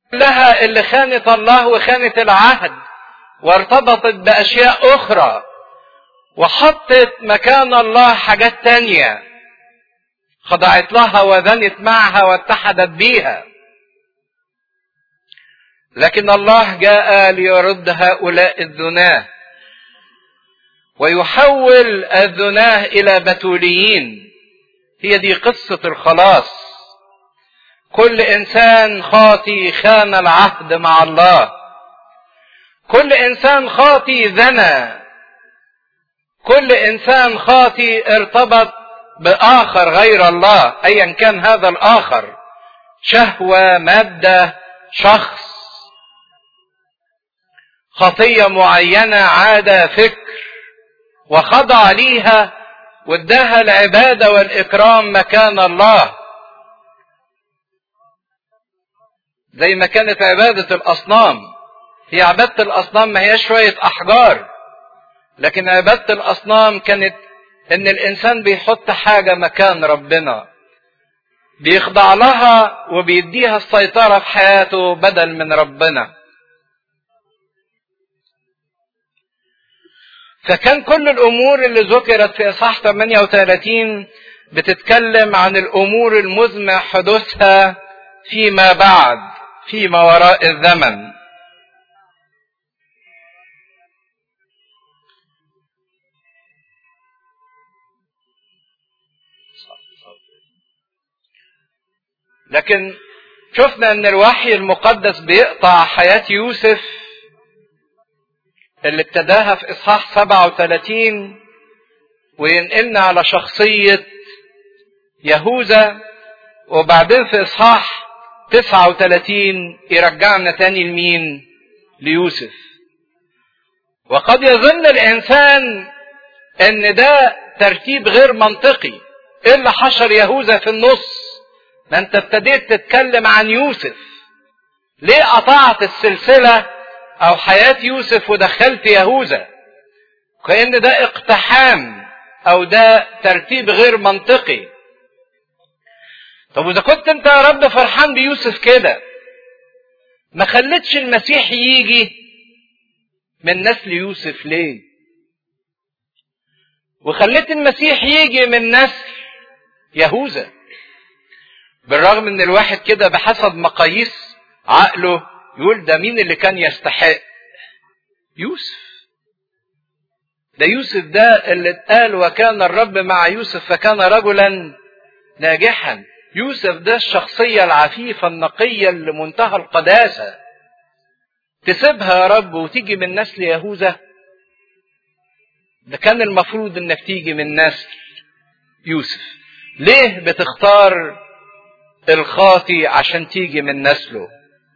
لها اللي خانت الله وخانت العهد وارتبطت بأشياء أخرى وحطت مكان الله حاجات تانية خضعت لها وذنت معها واتحدت بيها لكن الله جاء ليرد هؤلاء الذناه ويحول الذناه الى بتوليين هي دي قصه الخلاص كل انسان خاطي خان العهد مع الله كل انسان خاطي زنى كل انسان خاطي ارتبط باخر غير الله ايا كان هذا الاخر شهوه ماده شخص خطيه معينه عاده فكر وخضع ليها واداها العباده والاكرام مكان الله زي ما كانت عباده الاصنام هي عباده الاصنام ما هي شويه احجار لكن عباده الاصنام كانت ان الانسان بيحط حاجه مكان ربنا بيخضع لها وبيديها السيطره في حياته بدل من ربنا فكان كل الامور اللي ذكرت في اصحاح 38 بتتكلم عن الامور المزمع حدوثها فيما بعد فيما وراء الزمن لكن شفنا ان الوحي المقدس بيقطع حياة يوسف اللي ابتداها في اصحاح 37 وينقلنا على شخصية يهوذا وبعدين في اصحاح 39 يرجعنا تاني لمين؟ ليوسف. وقد يظن الانسان ان ده ترتيب غير منطقي. ايه اللي حشر يهوذا في النص؟ ما انت ابتديت تتكلم عن يوسف. ليه قطعت السلسله او حياة يوسف ودخلت يهوذا كأن ده اقتحام او ده ترتيب غير منطقي طب واذا كنت انت يا رب فرحان بيوسف كده ما خلتش المسيح يجي من نسل يوسف ليه وخليت المسيح يجي من نسل يهوذا بالرغم ان الواحد كده بحسب مقاييس عقله يقول ده مين اللي كان يستحق يوسف ده يوسف ده اللي اتقال وكان الرب مع يوسف فكان رجلا ناجحا يوسف ده الشخصية العفيفة النقية اللي منتهى القداسة تسيبها يا رب وتيجي من نسل يهوذا ده كان المفروض انك تيجي من نسل يوسف ليه بتختار الخاطي عشان تيجي من نسله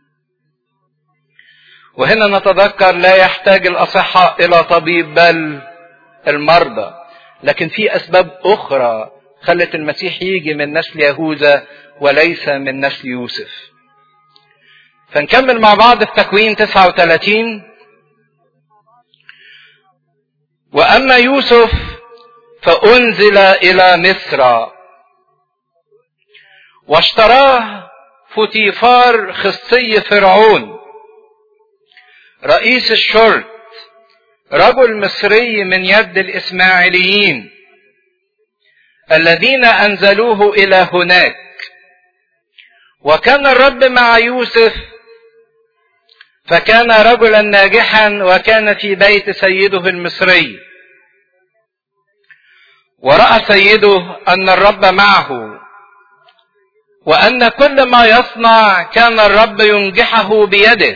وهنا نتذكر لا يحتاج الاصحاء الى طبيب بل المرضى لكن في اسباب اخرى خلت المسيح يجي من نسل يهوذا وليس من نسل يوسف فنكمل مع بعض في تكوين 39 واما يوسف فانزل الى مصر واشتراه فوتيفار خصي فرعون رئيس الشرط رجل مصري من يد الاسماعيليين الذين انزلوه الى هناك وكان الرب مع يوسف فكان رجلا ناجحا وكان في بيت سيده المصري وراى سيده ان الرب معه وان كل ما يصنع كان الرب ينجحه بيده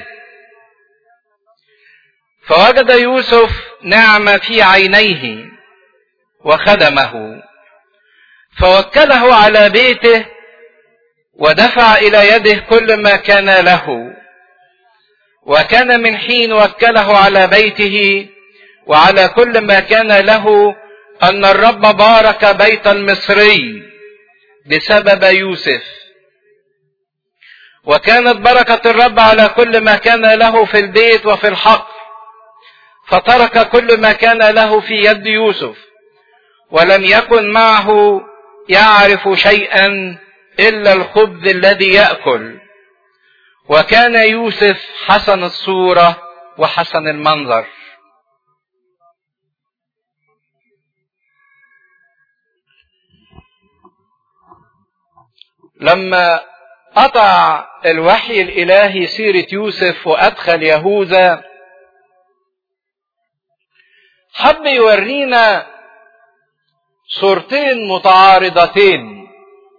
فوجد يوسف نعمه في عينيه وخدمه فوكله على بيته ودفع الى يده كل ما كان له وكان من حين وكله على بيته وعلى كل ما كان له ان الرب بارك بيت المصري بسبب يوسف وكانت بركه الرب على كل ما كان له في البيت وفي الحق فترك كل ما كان له في يد يوسف ولم يكن معه يعرف شيئا الا الخبز الذي ياكل وكان يوسف حسن الصورة وحسن المنظر لما قطع الوحي الالهي سيرة يوسف وادخل يهوذا حب يورينا صورتين متعارضتين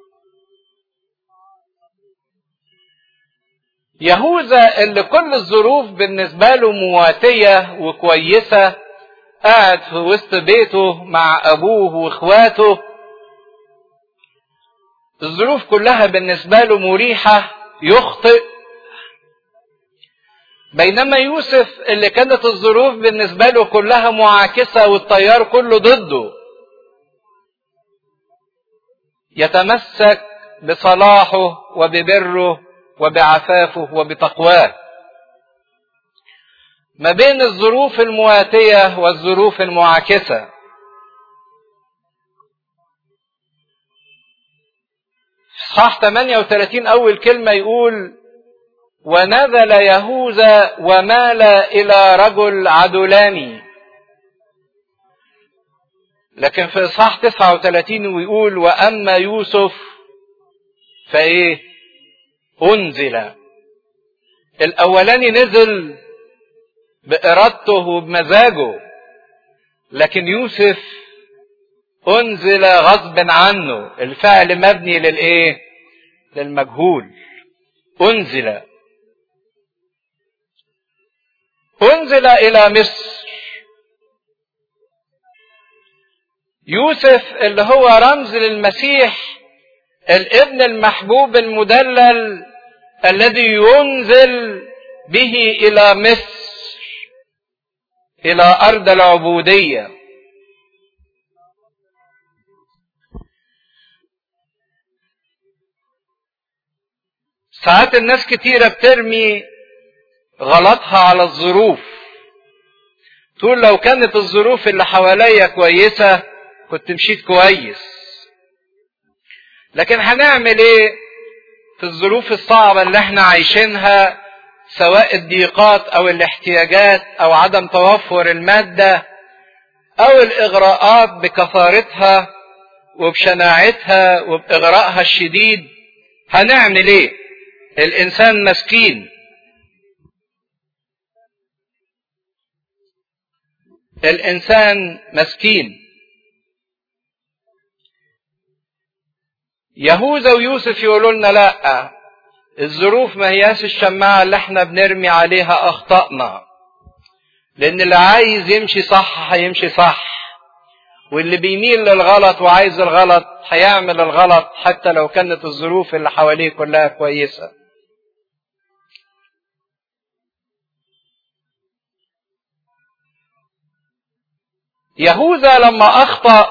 يهوذا اللي كل الظروف بالنسبة له مواتية وكويسة قاعد في وسط بيته مع أبوه وإخواته الظروف كلها بالنسبة له مريحة يخطئ بينما يوسف اللي كانت الظروف بالنسبة له كلها معاكسة والتيار كله ضده يتمسك بصلاحه وببره وبعفافه وبتقواه ما بين الظروف المواتية والظروف المعاكسة صح 38 أول كلمة يقول ونزل يهوذا ومال إلى رجل عدلاني لكن في إصحاح 39 ويقول وأما يوسف فإيه أنزل الأولاني نزل بإرادته وبمزاجه لكن يوسف أنزل غصب عنه الفعل مبني للإيه للمجهول أنزل أنزل إلى مصر يوسف اللي هو رمز للمسيح الابن المحبوب المدلل الذي ينزل به الى مصر الى ارض العبوديه ساعات الناس كتيرة بترمي غلطها على الظروف تقول لو كانت الظروف اللي حواليا كويسة كنت مشيت كويس لكن هنعمل ايه في الظروف الصعبة اللي احنا عايشينها سواء الضيقات او الاحتياجات او عدم توفر المادة او الاغراءات بكثارتها وبشناعتها وباغرائها الشديد هنعمل ايه الانسان مسكين الانسان مسكين يهوذا ويوسف يقولوا لنا لا الظروف ما هياش الشماعة اللي احنا بنرمي عليها اخطائنا لان اللي عايز يمشي صح هيمشي صح واللي بيميل للغلط وعايز الغلط هيعمل الغلط حتى لو كانت الظروف اللي حواليه كلها كويسة يهوذا لما اخطأ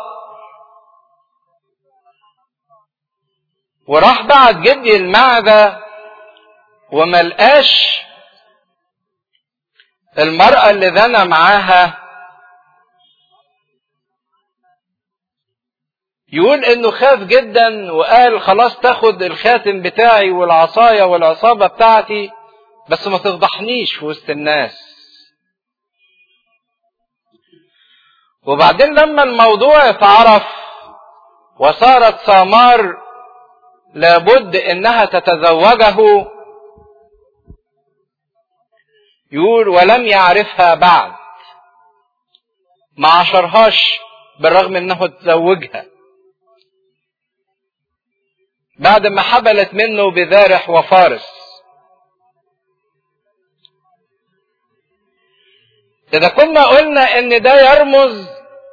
وراح بعد جدي المعدة وملقاش المرأة اللي زنى معاها يقول انه خاف جدا وقال خلاص تاخد الخاتم بتاعي والعصاية والعصابة بتاعتي بس ما تفضحنيش في وسط الناس وبعدين لما الموضوع اتعرف وصارت سامار لابد انها تتزوجه يقول ولم يعرفها بعد ما عشرهاش بالرغم انه تزوجها بعد ما حبلت منه بذارح وفارس اذا كنا قلنا ان ده يرمز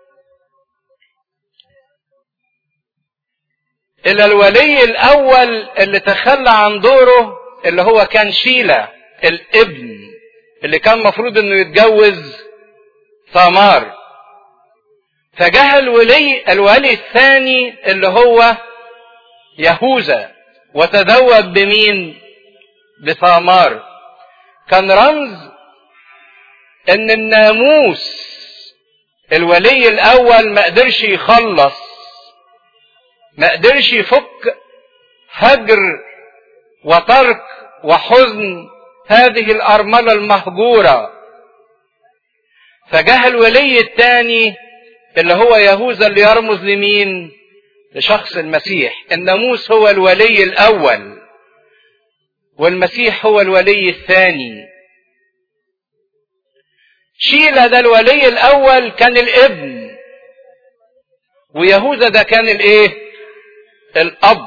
الى الولي الاول اللي تخلى عن دوره اللي هو كان شيلة الابن اللي كان مفروض انه يتجوز ثمار فجاء الولي الولي الثاني اللي هو يهوذا وتزوج بمين بثمار كان رمز ان الناموس الولي الاول ما قدرش يخلص ما قدرش يفك هجر وترك وحزن هذه الأرملة المهجورة فجاء الولي الثاني اللي هو يهوذا اللي يرمز لمين لشخص المسيح الناموس هو الولي الأول والمسيح هو الولي الثاني شيلا ده الولي الأول كان الابن ويهوذا ده كان الايه الأب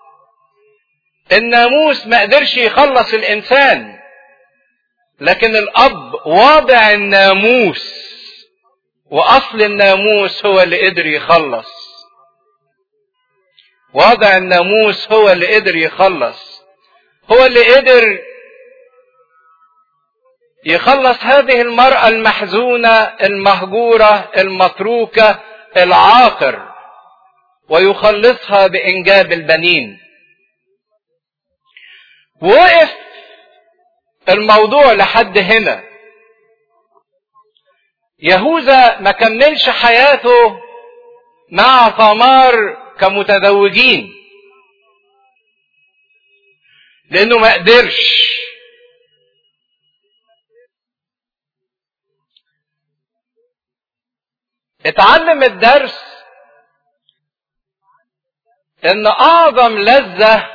الناموس ما قدرش يخلص الإنسان لكن الأب واضع الناموس وأصل الناموس هو اللي قدر يخلص واضع الناموس هو اللي قدر يخلص هو اللي قدر يخلص هذه المرأة المحزونة المهجورة المتروكة العاقر ويخلصها بإنجاب البنين وقف الموضوع لحد هنا يهوذا ما كملش حياته مع ثمار كمتزوجين لانه ما قدرش اتعلم الدرس ان اعظم لذة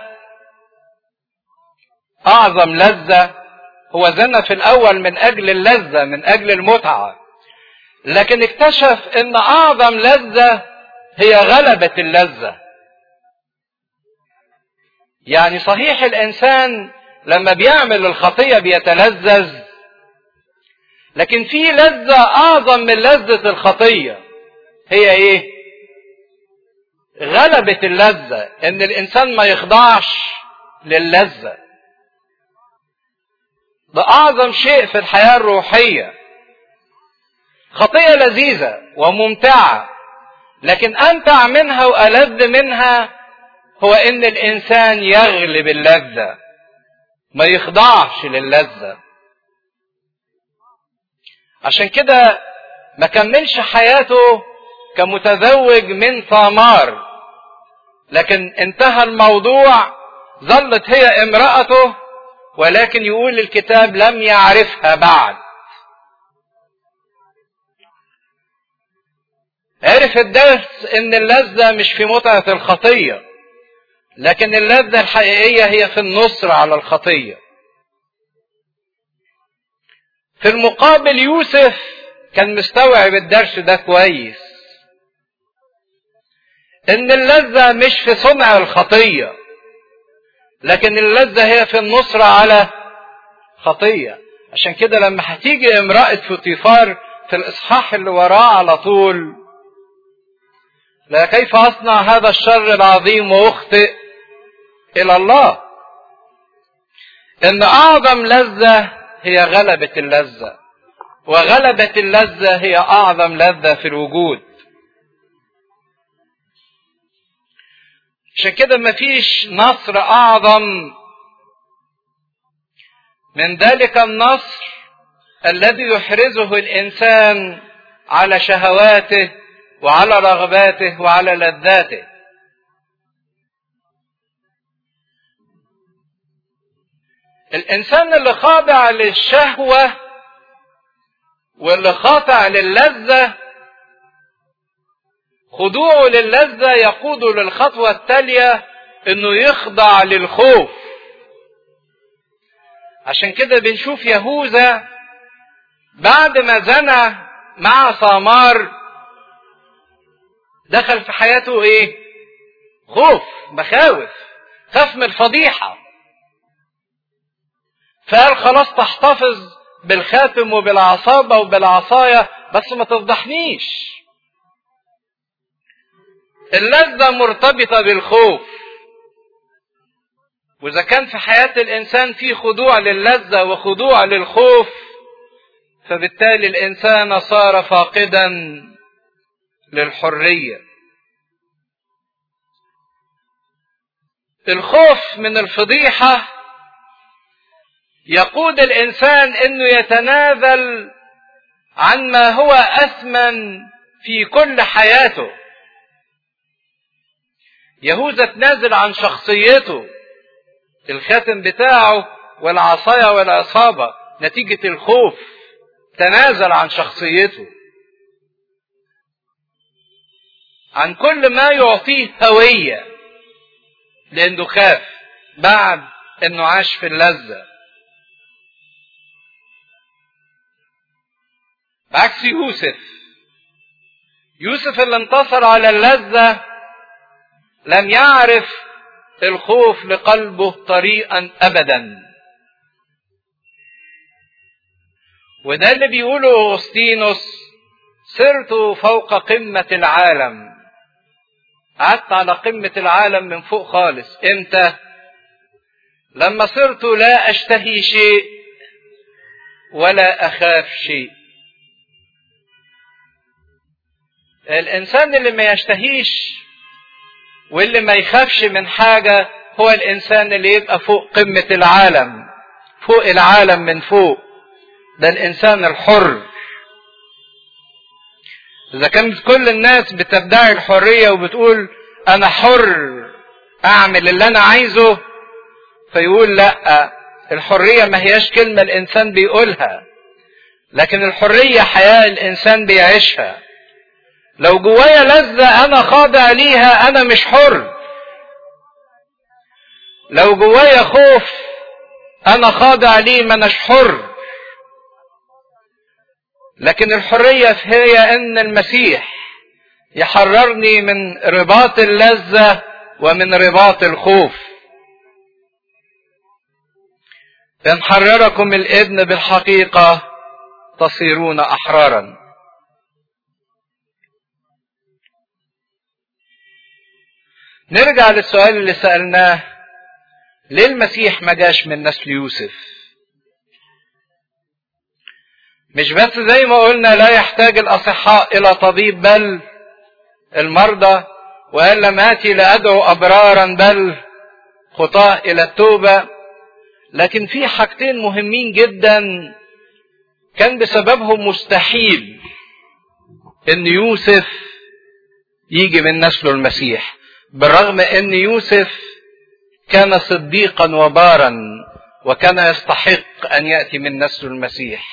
اعظم لذة هو زنى في الاول من اجل اللذة من اجل المتعة لكن اكتشف ان اعظم لذة هي غلبة اللذة يعني صحيح الانسان لما بيعمل الخطية بيتلذذ لكن في لذة اعظم من لذة الخطية هي ايه غلبة اللذة ان الانسان ما يخضعش للذة ده اعظم شيء في الحياة الروحية خطية لذيذة وممتعة لكن امتع منها والذ منها هو ان الانسان يغلب اللذة ما يخضعش للذة عشان كده ما كملش حياته كمتزوج من ثمار لكن انتهى الموضوع ظلت هي امرأته ولكن يقول الكتاب لم يعرفها بعد عرف الدرس ان اللذة مش في متعة الخطية لكن اللذة الحقيقية هي في النصر على الخطية في المقابل يوسف كان مستوعب الدرس ده كويس ان اللذة مش في صنع الخطية لكن اللذة هي في النصر على خطية عشان كده لما هتيجي امرأة فطيفار في الاصحاح اللي وراه على طول لا كيف اصنع هذا الشر العظيم واخطئ الى الله ان اعظم لذة هي غلبة اللذة وغلبة اللذة هي اعظم لذة في الوجود عشان كده مفيش نصر اعظم من ذلك النصر الذي يحرزه الانسان على شهواته وعلى رغباته وعلى لذاته الانسان اللي خاضع للشهوه واللي خاضع للذه خضوعه للذة يقوده للخطوة التالية انه يخضع للخوف عشان كده بنشوف يهوذا بعد ما زنى مع ثمار دخل في حياته ايه خوف مخاوف خاف من الفضيحة فقال خلاص تحتفظ بالخاتم وبالعصابة وبالعصاية بس ما تفضحنيش اللذة مرتبطة بالخوف وإذا كان في حياة الإنسان في خضوع للذة وخضوع للخوف فبالتالي الإنسان صار فاقدا للحرية الخوف من الفضيحة يقود الإنسان إنه يتنازل عن ما هو أثمن في كل حياته يهوذا تنازل عن شخصيته الخاتم بتاعه والعصاية والعصابة نتيجة الخوف تنازل عن شخصيته عن كل ما يعطيه هوية لأنه خاف بعد أنه عاش في اللذة بعكس يوسف يوسف اللي انتصر على اللذة لم يعرف الخوف لقلبه طريقا أبدا وده اللي بيقوله أغسطينوس سرت فوق قمة العالم قعدت على قمة العالم من فوق خالص امتى لما صرت لا اشتهي شيء ولا اخاف شيء الانسان اللي ما يشتهيش واللي ما يخافش من حاجة هو الانسان اللي يبقى فوق قمة العالم فوق العالم من فوق ده الانسان الحر اذا كانت كل الناس بتدعي الحرية وبتقول انا حر اعمل اللي انا عايزه فيقول لا الحرية ما هياش كلمة الانسان بيقولها لكن الحرية حياة الانسان بيعيشها لو جوايا لذة انا خاضع ليها انا مش حر لو جوايا خوف انا خاضع ليه ما اناش حر لكن الحرية هي ان المسيح يحررني من رباط اللذة ومن رباط الخوف ان حرركم الابن بالحقيقة تصيرون احرارا نرجع للسؤال اللي سألناه ليه المسيح ما جاش من نسل يوسف مش بس زي ما قلنا لا يحتاج الأصحاء إلى طبيب بل المرضى وقال لم آتي لأدعو أبرارا بل خطاة إلى التوبة لكن في حاجتين مهمين جدا كان بسببهم مستحيل ان يوسف يجي من نسله المسيح بالرغم ان يوسف كان صديقا وبارا وكان يستحق ان ياتي من نسل المسيح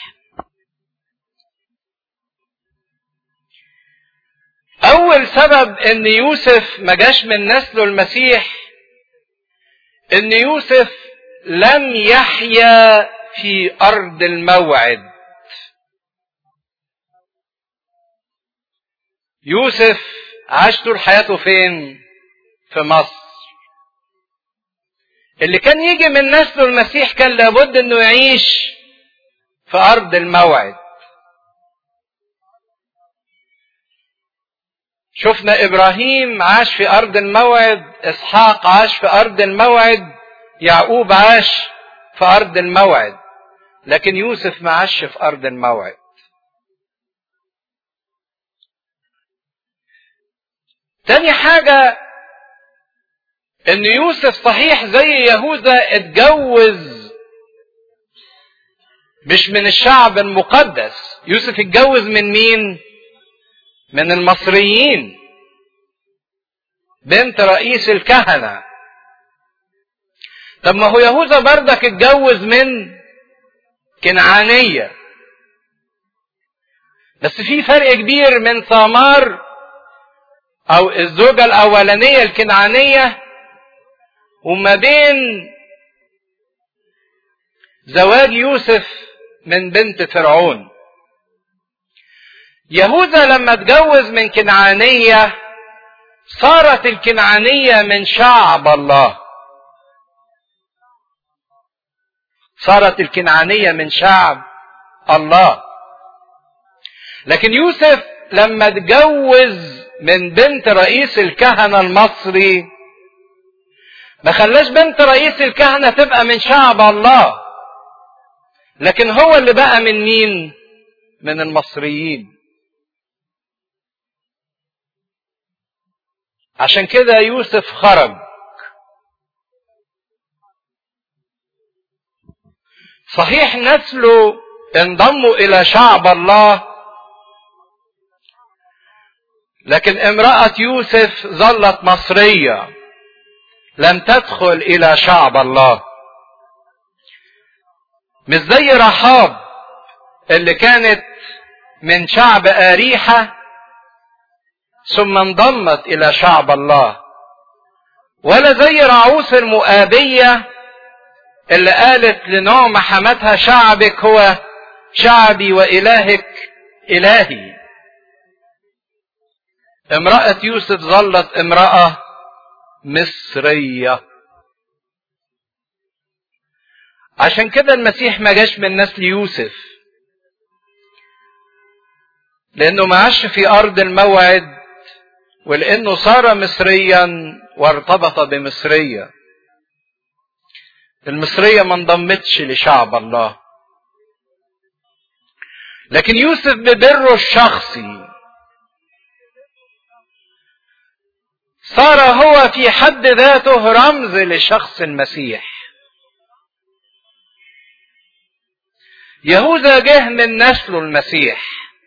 اول سبب ان يوسف ما جاش من نسله المسيح ان يوسف لم يحيا في ارض الموعد يوسف عاش طول حياته فين في مصر اللي كان يجي من نسله المسيح كان لابد انه يعيش في ارض الموعد شفنا ابراهيم عاش في ارض الموعد اسحاق عاش في ارض الموعد يعقوب عاش في ارض الموعد لكن يوسف ما عاش في ارض الموعد تاني حاجة ان يوسف صحيح زي يهوذا اتجوز مش من الشعب المقدس يوسف اتجوز من مين من المصريين بنت رئيس الكهنة طب ما هو يهوذا بردك اتجوز من كنعانية بس في فرق كبير من ثمار او الزوجة الاولانية الكنعانية وما بين زواج يوسف من بنت فرعون يهوذا لما اتجوز من كنعانية صارت الكنعانية من شعب الله صارت الكنعانية من شعب الله لكن يوسف لما اتجوز من بنت رئيس الكهنة المصري ما خلاش بنت رئيس الكهنة تبقى من شعب الله لكن هو اللي بقى من مين من المصريين عشان كده يوسف خرج صحيح نسله انضموا الى شعب الله لكن امرأة يوسف ظلت مصرية لم تدخل الى شعب الله مش زي رحاب اللي كانت من شعب آريحة ثم انضمت إلى شعب الله ولا زي رعوس المؤابية اللي قالت لنعم حمتها شعبك هو شعبي وإلهك إلهي امرأة يوسف ظلت امرأة مصرية عشان كده المسيح ما جاش من نسل يوسف لانه ما عاش في ارض الموعد ولانه صار مصريا وارتبط بمصريه المصريه ما انضمتش لشعب الله لكن يوسف ببره الشخصي صار هو في حد ذاته رمز لشخص المسيح يهوذا جه من نسل المسيح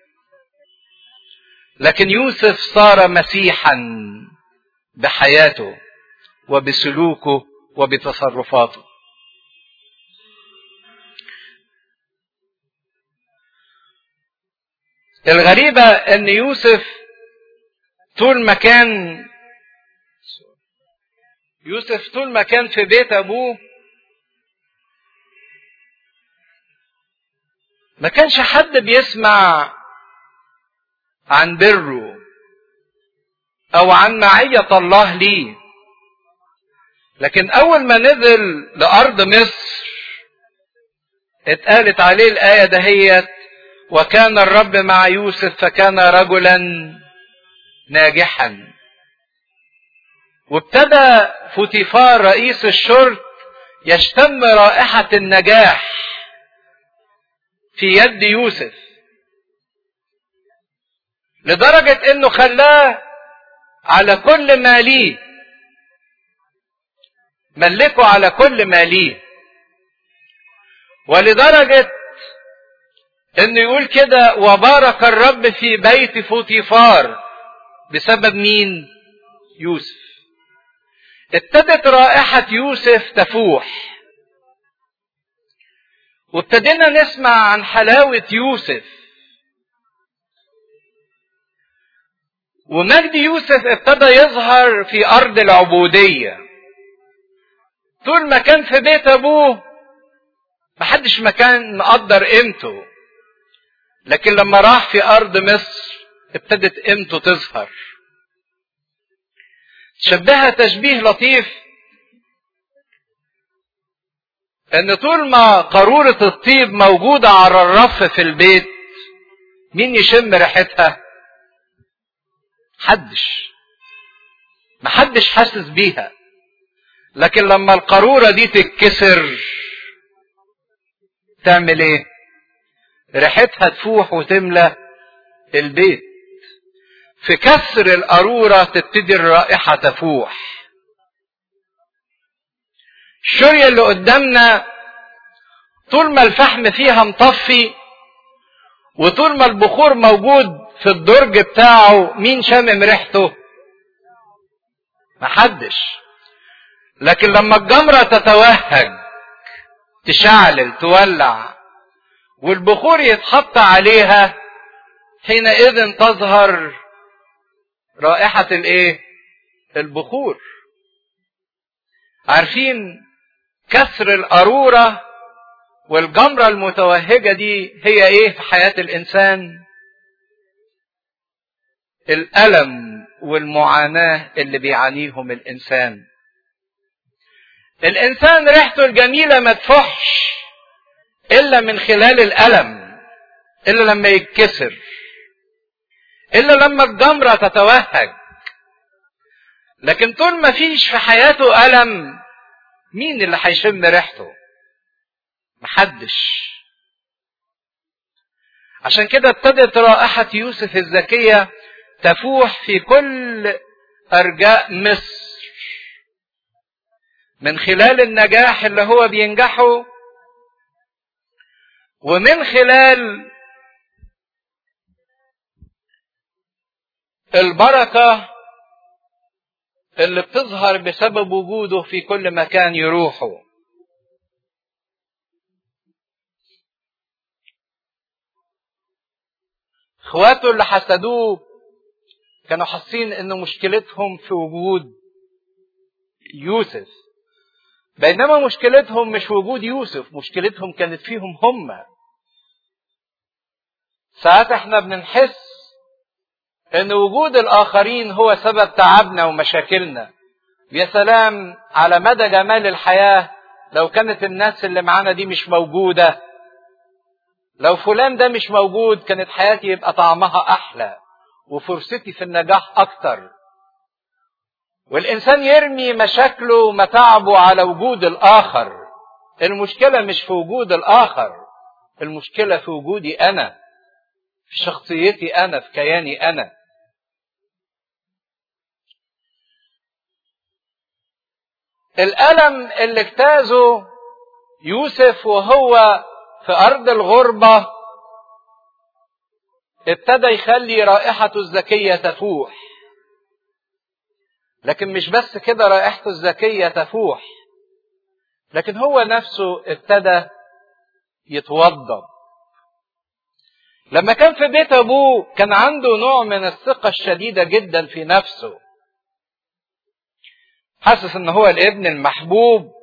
لكن يوسف صار مسيحا بحياته وبسلوكه وبتصرفاته الغريبة ان يوسف طول ما كان يوسف طول ما كان في بيت ابوه ما كانش حد بيسمع عن بره او عن معية الله ليه لكن اول ما نزل لارض مصر اتقالت عليه الايه دهيت وكان الرب مع يوسف فكان رجلا ناجحا وابتدى فوتيفار رئيس الشرط يشتم رائحة النجاح في يد يوسف لدرجة انه خلاه على كل ما ليه ملكه على كل ما ليه ولدرجة انه يقول كده وبارك الرب في بيت فوتيفار بسبب مين يوسف ابتدت رائحة يوسف تفوح وابتدينا نسمع عن حلاوة يوسف ومجد يوسف ابتدى يظهر في أرض العبودية طول ما كان في بيت أبوه محدش ما كان مقدر قيمته لكن لما راح في أرض مصر ابتدت قيمته تظهر شبهها تشبيه لطيف ان طول ما قارورة الطيب موجودة على الرف في البيت مين يشم ريحتها حدش محدش حاسس بيها لكن لما القارورة دي تتكسر تعمل ايه ريحتها تفوح وتملى البيت في كسر القارورة تبتدي الرائحة تفوح الشرية اللي قدامنا طول ما الفحم فيها مطفي وطول ما البخور موجود في الدرج بتاعه مين شامم ريحته محدش لكن لما الجمرة تتوهج تشعلل تولع والبخور يتحط عليها حينئذ تظهر رائحة الايه البخور عارفين كسر القارورة والجمرة المتوهجة دي هي ايه في حياة الانسان الالم والمعاناة اللي بيعانيهم الانسان الانسان ريحته الجميلة ما تفحش الا من خلال الالم الا لما يتكسر الا لما الجمرة تتوهج لكن طول ما فيش في حياته ألم مين اللي هيشم ريحته محدش عشان كده ابتدت رائحة يوسف الزكية تفوح في كل أرجاء مصر من خلال النجاح اللي هو بينجحه ومن خلال البركة اللي بتظهر بسبب وجوده في كل مكان يروحه اخواته اللي حسدوه كانوا حاسين ان مشكلتهم في وجود يوسف بينما مشكلتهم مش وجود يوسف مشكلتهم كانت فيهم هم ساعات احنا بنحس ان وجود الاخرين هو سبب تعبنا ومشاكلنا يا سلام على مدى جمال الحياه لو كانت الناس اللي معانا دي مش موجوده لو فلان ده مش موجود كانت حياتي يبقى طعمها احلى وفرصتي في النجاح اكتر والانسان يرمي مشاكله ومتاعبه على وجود الاخر المشكله مش في وجود الاخر المشكله في وجودي انا في شخصيتي انا في كياني انا الالم اللي اجتازه يوسف وهو في ارض الغربه ابتدى يخلي رائحته الزكيه تفوح لكن مش بس كده رائحته الزكيه تفوح لكن هو نفسه ابتدى يتوضب لما كان في بيت ابوه كان عنده نوع من الثقه الشديده جدا في نفسه حاسس ان هو الابن المحبوب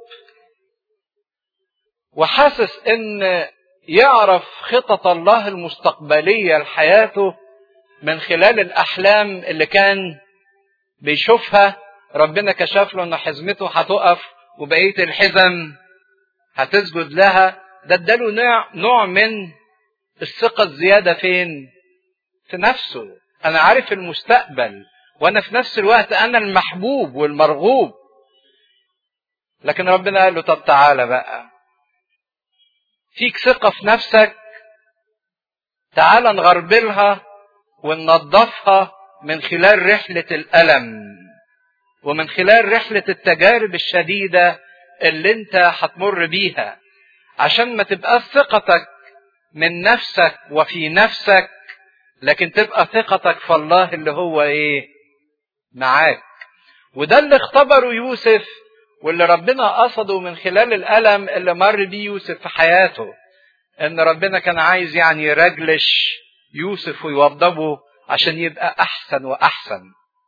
وحاسس ان يعرف خطط الله المستقبليه لحياته من خلال الاحلام اللي كان بيشوفها ربنا كشف له ان حزمته هتقف وبقيه الحزم هتسجد لها ده اداله نوع نوع من الثقه الزياده فين في نفسه انا عارف المستقبل وانا في نفس الوقت انا المحبوب والمرغوب لكن ربنا قال له طب تعالى بقى فيك ثقة في نفسك تعال نغربلها وننظفها من خلال رحلة الألم ومن خلال رحلة التجارب الشديدة اللي انت هتمر بيها عشان ما تبقى ثقتك من نفسك وفي نفسك لكن تبقى ثقتك في الله اللي هو ايه معاك وده اللي اختبره يوسف واللي ربنا قصده من خلال الألم اللي مر بيه يوسف في حياته إن ربنا كان عايز يعني يرجلش يوسف ويوضبه عشان يبقى أحسن وأحسن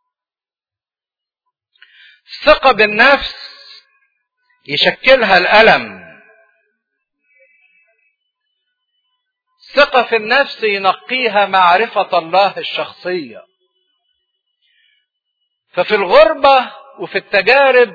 الثقة بالنفس يشكلها الألم الثقة في النفس ينقيها معرفة الله الشخصية ففي الغربة وفي التجارب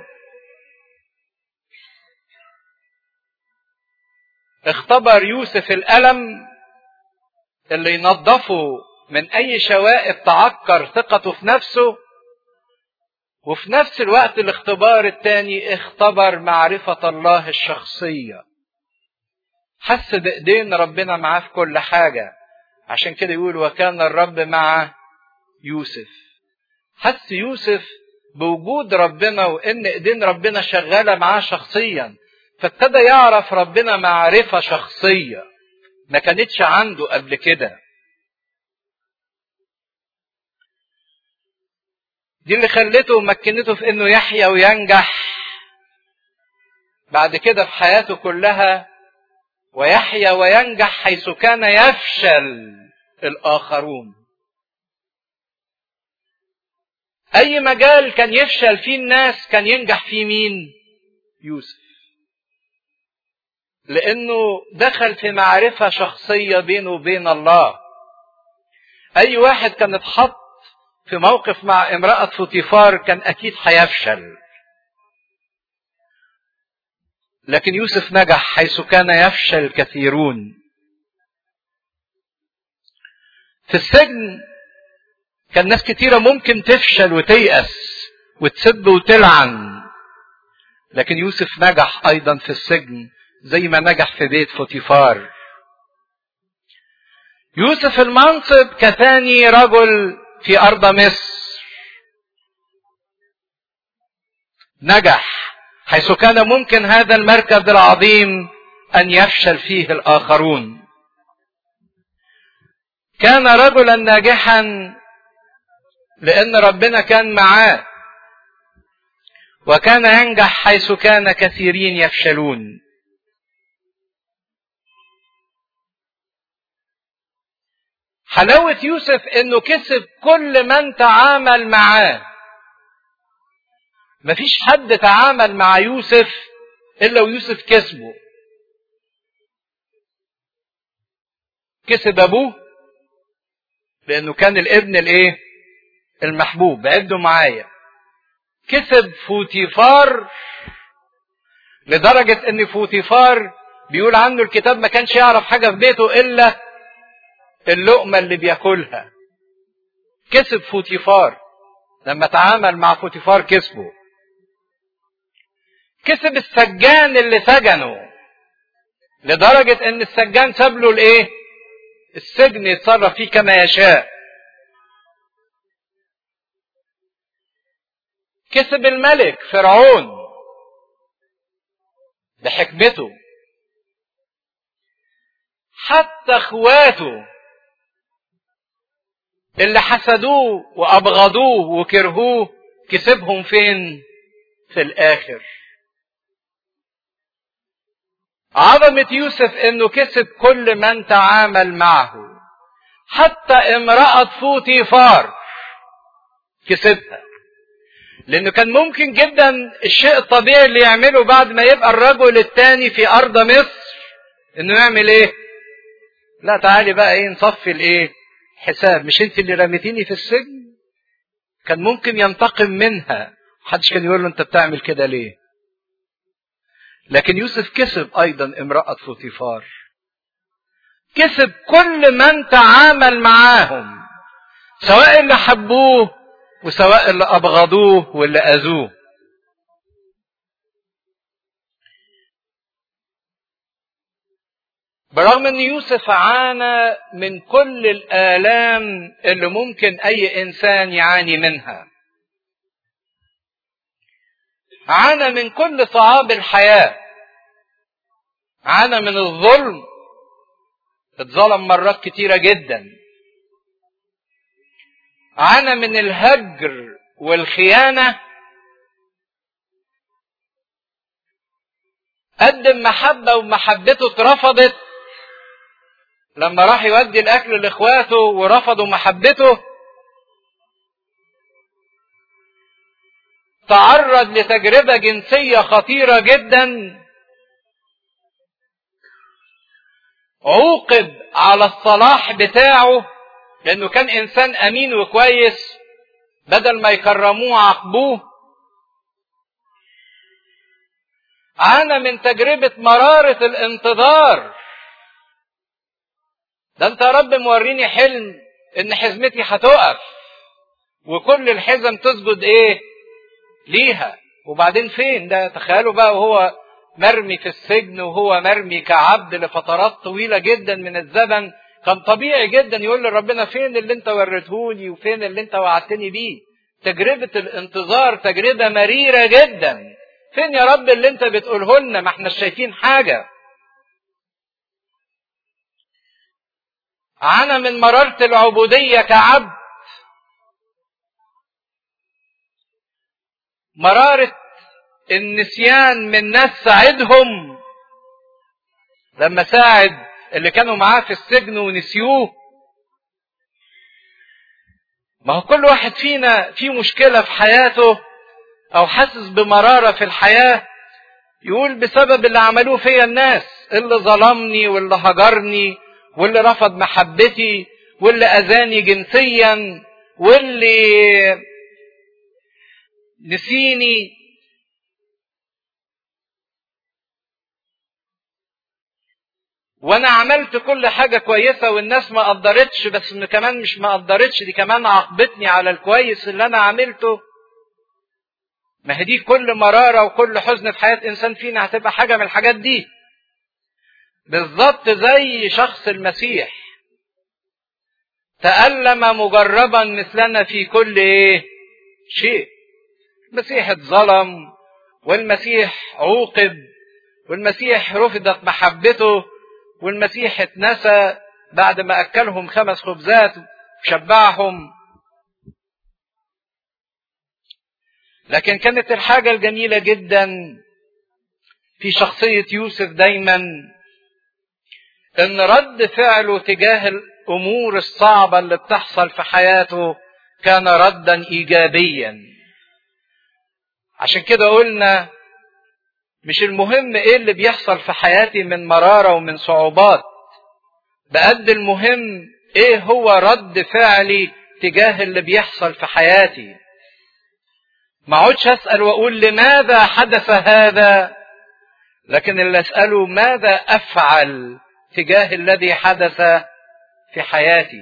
اختبر يوسف الألم اللي ينظفه من أي شوائب تعكر ثقته في نفسه وفي نفس الوقت الاختبار الثاني اختبر معرفة الله الشخصية حس بإيدين ربنا معاه في كل حاجة عشان كده يقول وكان الرب مع يوسف حس يوسف بوجود ربنا وإن إيدين ربنا شغالة معاه شخصيا فابتدى يعرف ربنا معرفة شخصية ما كانتش عنده قبل كده دي اللي خلته ومكنته في انه يحيا وينجح بعد كده في حياته كلها ويحيا وينجح حيث كان يفشل الاخرون اي مجال كان يفشل فيه الناس كان ينجح فيه مين يوسف لانه دخل في معرفه شخصيه بينه وبين الله اي واحد كان اتحط في موقف مع امراه فوتيفار كان اكيد هيفشل لكن يوسف نجح حيث كان يفشل كثيرون في السجن كان ناس كتيرة ممكن تفشل وتيأس وتسب وتلعن لكن يوسف نجح أيضا في السجن زي ما نجح في بيت فوتيفار يوسف المنصب كثاني رجل في أرض مصر نجح حيث كان ممكن هذا المركز العظيم أن يفشل فيه الآخرون كان رجلا ناجحا لأن ربنا كان معاه وكان ينجح حيث كان كثيرين يفشلون حلاوة يوسف انه كسب كل من تعامل معاه مفيش حد تعامل مع يوسف الا ويوسف كسبه كسب ابوه لانه كان الابن الايه المحبوب عدوا معايا كسب فوتيفار لدرجة ان فوتيفار بيقول عنه الكتاب ما كانش يعرف حاجة في بيته الا اللقمة اللي بياكلها كسب فوتيفار لما تعامل مع فوتيفار كسبه كسب السجان اللي سجنه لدرجة ان السجان ساب له الايه السجن يتصرف فيه كما يشاء كسب الملك فرعون بحكمته حتى اخواته اللي حسدوه وابغضوه وكرهوه كسبهم فين في الاخر عظمة يوسف انه كسب كل من تعامل معه حتى امرأة فوتيفار كسبها لانه كان ممكن جدا الشيء الطبيعي اللي يعمله بعد ما يبقى الرجل الثاني في ارض مصر انه يعمل ايه لا تعالي بقى ايه نصفي الايه حساب مش انت اللي رميتيني في السجن كان ممكن ينتقم منها محدش كان يقول له انت بتعمل كده ليه لكن يوسف كسب ايضا امرأة فوتيفار كسب كل من تعامل معاهم سواء اللي حبوه وسواء اللي ابغضوه واللي اذوه برغم ان يوسف عانى من كل الالام اللي ممكن اي انسان يعاني منها عانى من كل صعاب الحياه عانى من الظلم اتظلم مرات كتيره جدا عانى من الهجر والخيانه قدم محبه ومحبته اترفضت لما راح يودي الاكل لاخواته ورفضوا محبته تعرض لتجربه جنسيه خطيره جدا عوقب على الصلاح بتاعه لانه كان انسان امين وكويس بدل ما يكرموه عاقبوه عانى من تجربه مراره الانتظار ده انت يا رب موريني حلم ان حزمتي هتقف وكل الحزم تسجد ايه ليها وبعدين فين ده تخيلوا بقى وهو مرمي في السجن وهو مرمي كعبد لفترات طويلة جدا من الزمن كان طبيعي جدا يقول لربنا فين اللي انت وريتهولي وفين اللي انت وعدتني بيه تجربة الانتظار تجربة مريرة جدا فين يا رب اللي انت بتقوله لنا ما احنا شايفين حاجة عانى من مرارة العبودية كعبد مرارة النسيان من ناس ساعدهم لما ساعد اللي كانوا معاه في السجن ونسيوه ما هو كل واحد فينا في مشكلة في حياته أو حاسس بمرارة في الحياة يقول بسبب اللي عملوه فيا الناس اللي ظلمني واللي هجرني واللي رفض محبتي واللي اذاني جنسيا واللي نسيني وانا عملت كل حاجة كويسة والناس ما قدرتش بس كمان مش ما قدرتش دي كمان عاقبتني على الكويس اللي انا عملته ما هي دي كل مرارة وكل حزن في حياة انسان فينا هتبقى حاجة من الحاجات دي بالظبط زي شخص المسيح تألم مجربا مثلنا في كل ايه شيء المسيح اتظلم والمسيح عوقب والمسيح رفضت محبته والمسيح اتنسى بعد ما اكلهم خمس خبزات وشبعهم لكن كانت الحاجة الجميلة جدا في شخصية يوسف دايما ان رد فعله تجاه الامور الصعبه اللي بتحصل في حياته كان ردا ايجابيا عشان كده قلنا مش المهم ايه اللي بيحصل في حياتي من مراره ومن صعوبات بقد المهم ايه هو رد فعلي تجاه اللي بيحصل في حياتي ما اقعدش اسال واقول لماذا حدث هذا لكن اللي اساله ماذا افعل تجاه الذي حدث في حياتي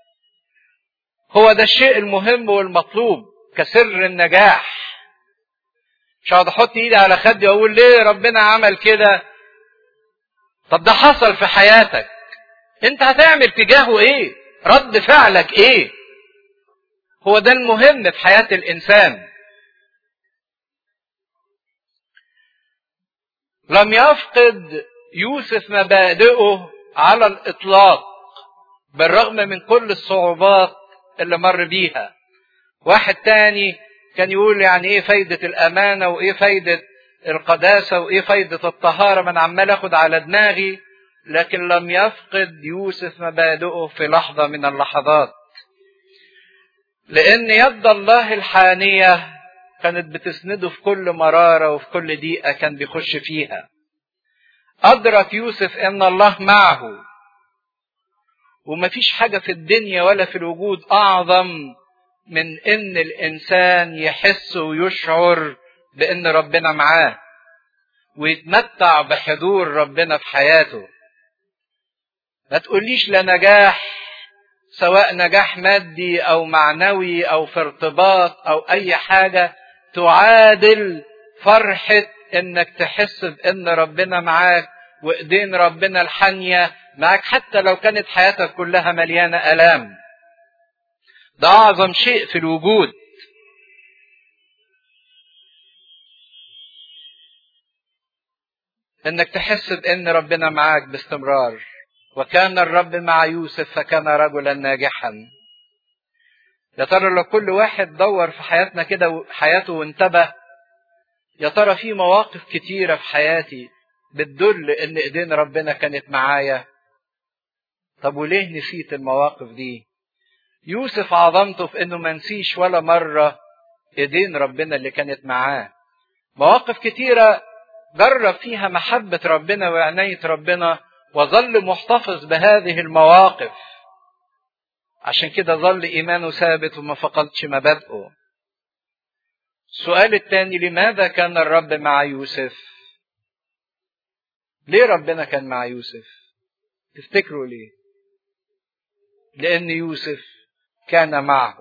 هو ده الشيء المهم والمطلوب كسر النجاح مش هقعد احط ايدي على خدي واقول ليه ربنا عمل كده طب ده حصل في حياتك انت هتعمل تجاهه ايه رد فعلك ايه هو ده المهم في حياة الانسان لم يفقد يوسف مبادئه على الاطلاق بالرغم من كل الصعوبات اللي مر بيها واحد تاني كان يقول يعني ايه فايدة الامانة وايه فايدة القداسة وايه فايدة الطهارة من عمال اخد على دماغي لكن لم يفقد يوسف مبادئه في لحظة من اللحظات لان يد الله الحانية كانت بتسنده في كل مرارة وفي كل دقيقة كان بيخش فيها أدرك يوسف أن الله معه ومفيش حاجة في الدنيا ولا في الوجود أعظم من أن الإنسان يحس ويشعر بأن ربنا معاه ويتمتع بحضور ربنا في حياته ما تقوليش لا نجاح سواء نجاح مادي أو معنوي أو في ارتباط أو أي حاجة تعادل فرحة انك تحس بان ربنا معاك وايدين ربنا الحانية معاك حتى لو كانت حياتك كلها مليانة الام ده اعظم شيء في الوجود انك تحس بان ربنا معاك باستمرار وكان الرب مع يوسف فكان رجلا ناجحا يا ترى لو كل واحد دور في حياتنا كده حياته وانتبه يا ترى في مواقف كتيرة في حياتي بتدل ان ايدين ربنا كانت معايا طب وليه نسيت المواقف دي يوسف عظمته في انه ما نسيش ولا مرة ايدين ربنا اللي كانت معاه مواقف كتيرة جرب فيها محبة ربنا وعناية ربنا وظل محتفظ بهذه المواقف عشان كده ظل ايمانه ثابت وما فقدش مبادئه السؤال الثاني لماذا كان الرب مع يوسف ليه ربنا كان مع يوسف تفتكروا ليه لان يوسف كان معه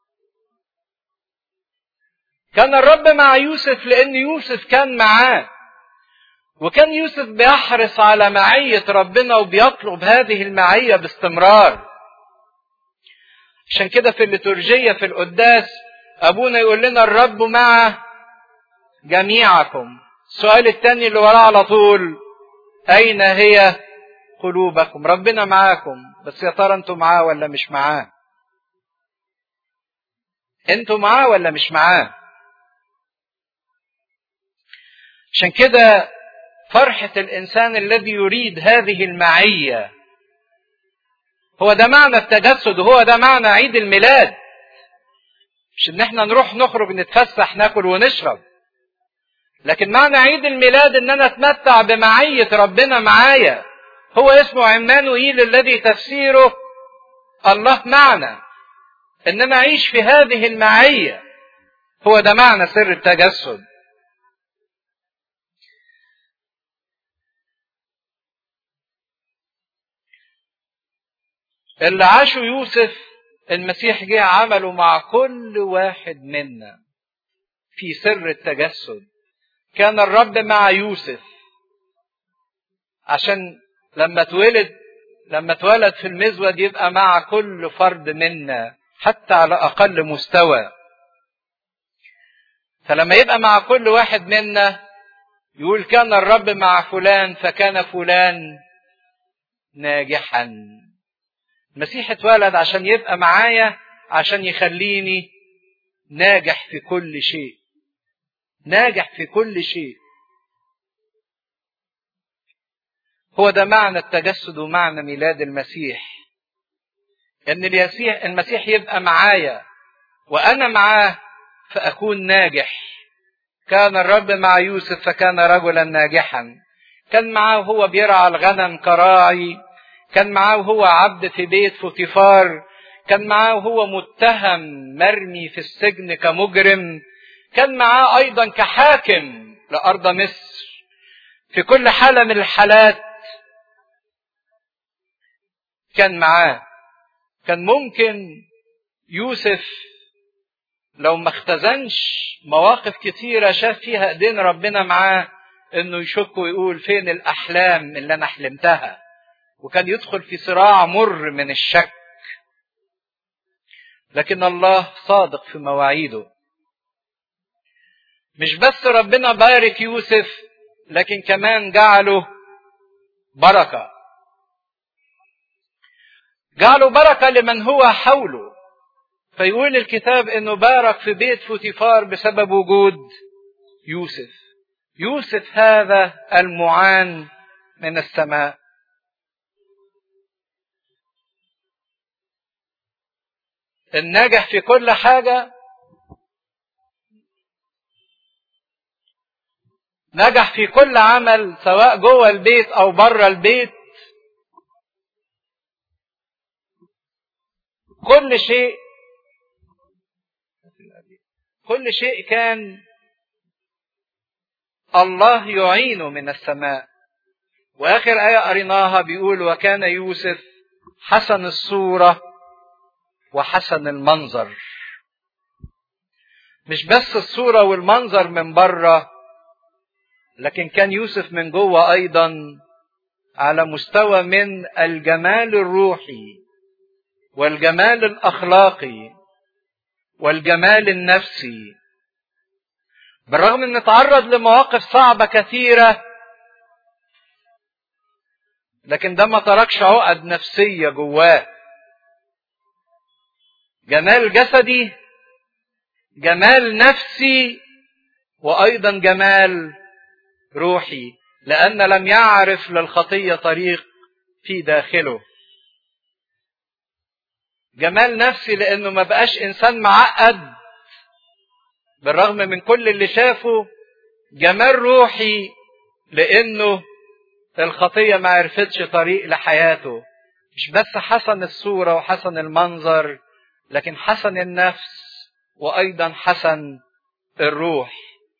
كان الرب مع يوسف لان يوسف كان معاه وكان يوسف بيحرص على معية ربنا وبيطلب هذه المعية باستمرار عشان كده في الليتورجية في القداس أبونا يقول لنا الرب مع جميعكم السؤال الثاني اللي وراه على طول أين هي قلوبكم ربنا معاكم بس يا ترى انتوا معاه ولا مش معاه انتوا معاه ولا مش معاه عشان كده فرحة الإنسان الذي يريد هذه المعية هو ده معنى التجسد وهو ده معنى عيد الميلاد مش ان احنا نروح نخرج نتفسح ناكل ونشرب لكن معنى عيد الميلاد ان انا اتمتع بمعية ربنا معايا هو اسمه عمانوئيل الذي تفسيره الله معنا ان انا اعيش في هذه المعية هو ده معنى سر التجسد اللي عاشه يوسف المسيح جه عمله مع كل واحد منا في سر التجسد كان الرب مع يوسف عشان لما اتولد لما اتولد في المزود يبقى مع كل فرد منا حتى على اقل مستوى فلما يبقى مع كل واحد منا يقول كان الرب مع فلان فكان فلان ناجحا المسيح اتولد عشان يبقى معايا عشان يخليني ناجح في كل شيء ناجح في كل شيء هو ده معنى التجسد ومعنى ميلاد المسيح ان المسيح المسيح يبقى معايا وانا معاه فاكون ناجح كان الرب مع يوسف فكان رجلا ناجحا كان معاه هو بيرعى الغنم كراعي كان معاه هو عبد في بيت فوتيفار كان معاه هو متهم مرمي في السجن كمجرم كان معاه ايضا كحاكم لارض مصر في كل حاله من الحالات كان معاه كان ممكن يوسف لو ما اختزنش مواقف كتيره شاف فيها ايدين ربنا معاه انه يشك ويقول فين الاحلام اللي انا حلمتها وكان يدخل في صراع مر من الشك لكن الله صادق في مواعيده مش بس ربنا بارك يوسف لكن كمان جعله بركه جعله بركه لمن هو حوله فيقول الكتاب انه بارك في بيت فوتيفار بسبب وجود يوسف يوسف هذا المعان من السماء الناجح في كل حاجة نجح في كل عمل سواء جوه البيت أو بره البيت كل شيء كل شيء كان الله يعينه من السماء واخر ايه قريناها بيقول وكان يوسف حسن الصوره وحسن المنظر مش بس الصوره والمنظر من بره لكن كان يوسف من جوه ايضا على مستوى من الجمال الروحي والجمال الاخلاقي والجمال النفسي بالرغم ان تعرض لمواقف صعبه كثيره لكن ده ما تركش عقد نفسيه جواه جمال جسدي جمال نفسي وايضا جمال روحي لان لم يعرف للخطيه طريق في داخله جمال نفسي لانه ما بقاش انسان معقد بالرغم من كل اللي شافه جمال روحي لانه الخطيه ما عرفتش طريق لحياته مش بس حسن الصوره وحسن المنظر لكن حسن النفس وايضا حسن الروح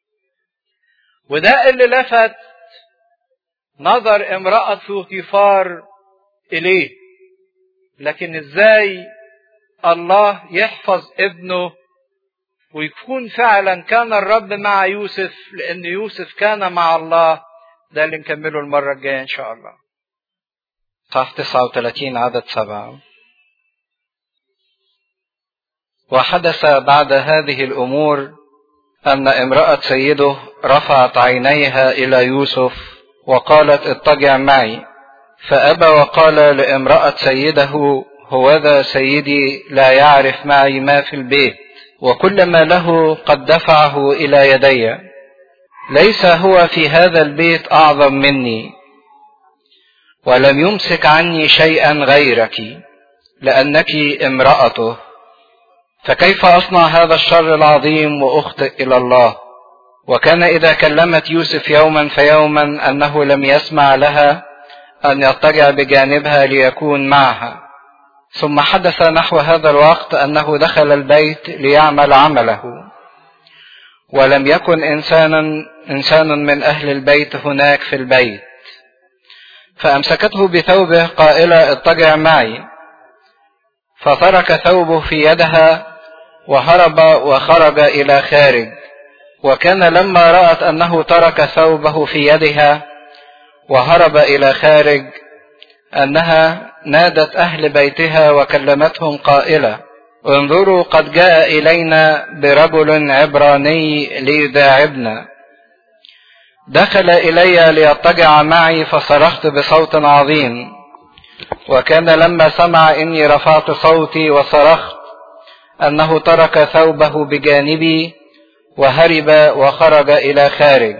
وده اللي لفت نظر امراه فوتيفار اليه لكن ازاي الله يحفظ ابنه ويكون فعلا كان الرب مع يوسف لان يوسف كان مع الله ده اللي نكمله المرة الجاية ان شاء الله صح 39 عدد سبعة وحدث بعد هذه الامور ان امرأة سيده رفعت عينيها الى يوسف وقالت اضطجع معي فابى وقال لامرأة سيده هوذا سيدي لا يعرف معي ما في البيت وكل ما له قد دفعه الى يدي ليس هو في هذا البيت اعظم مني ولم يمسك عني شيئا غيرك لانك امراته فكيف اصنع هذا الشر العظيم واخطئ الى الله وكان اذا كلمت يوسف يوما فيوما انه لم يسمع لها ان يضطجع بجانبها ليكون معها ثم حدث نحو هذا الوقت انه دخل البيت ليعمل عمله ولم يكن انسانا انسان من اهل البيت هناك في البيت فامسكته بثوبه قائله اضطجع معي فترك ثوبه في يدها وهرب وخرج الى خارج وكان لما رات انه ترك ثوبه في يدها وهرب الى خارج انها نادت اهل بيتها وكلمتهم قائله انظروا قد جاء الينا برجل عبراني ليداعبنا دخل الي ليضطجع معي فصرخت بصوت عظيم وكان لما سمع اني رفعت صوتي وصرخت انه ترك ثوبه بجانبي وهرب وخرج الى خارج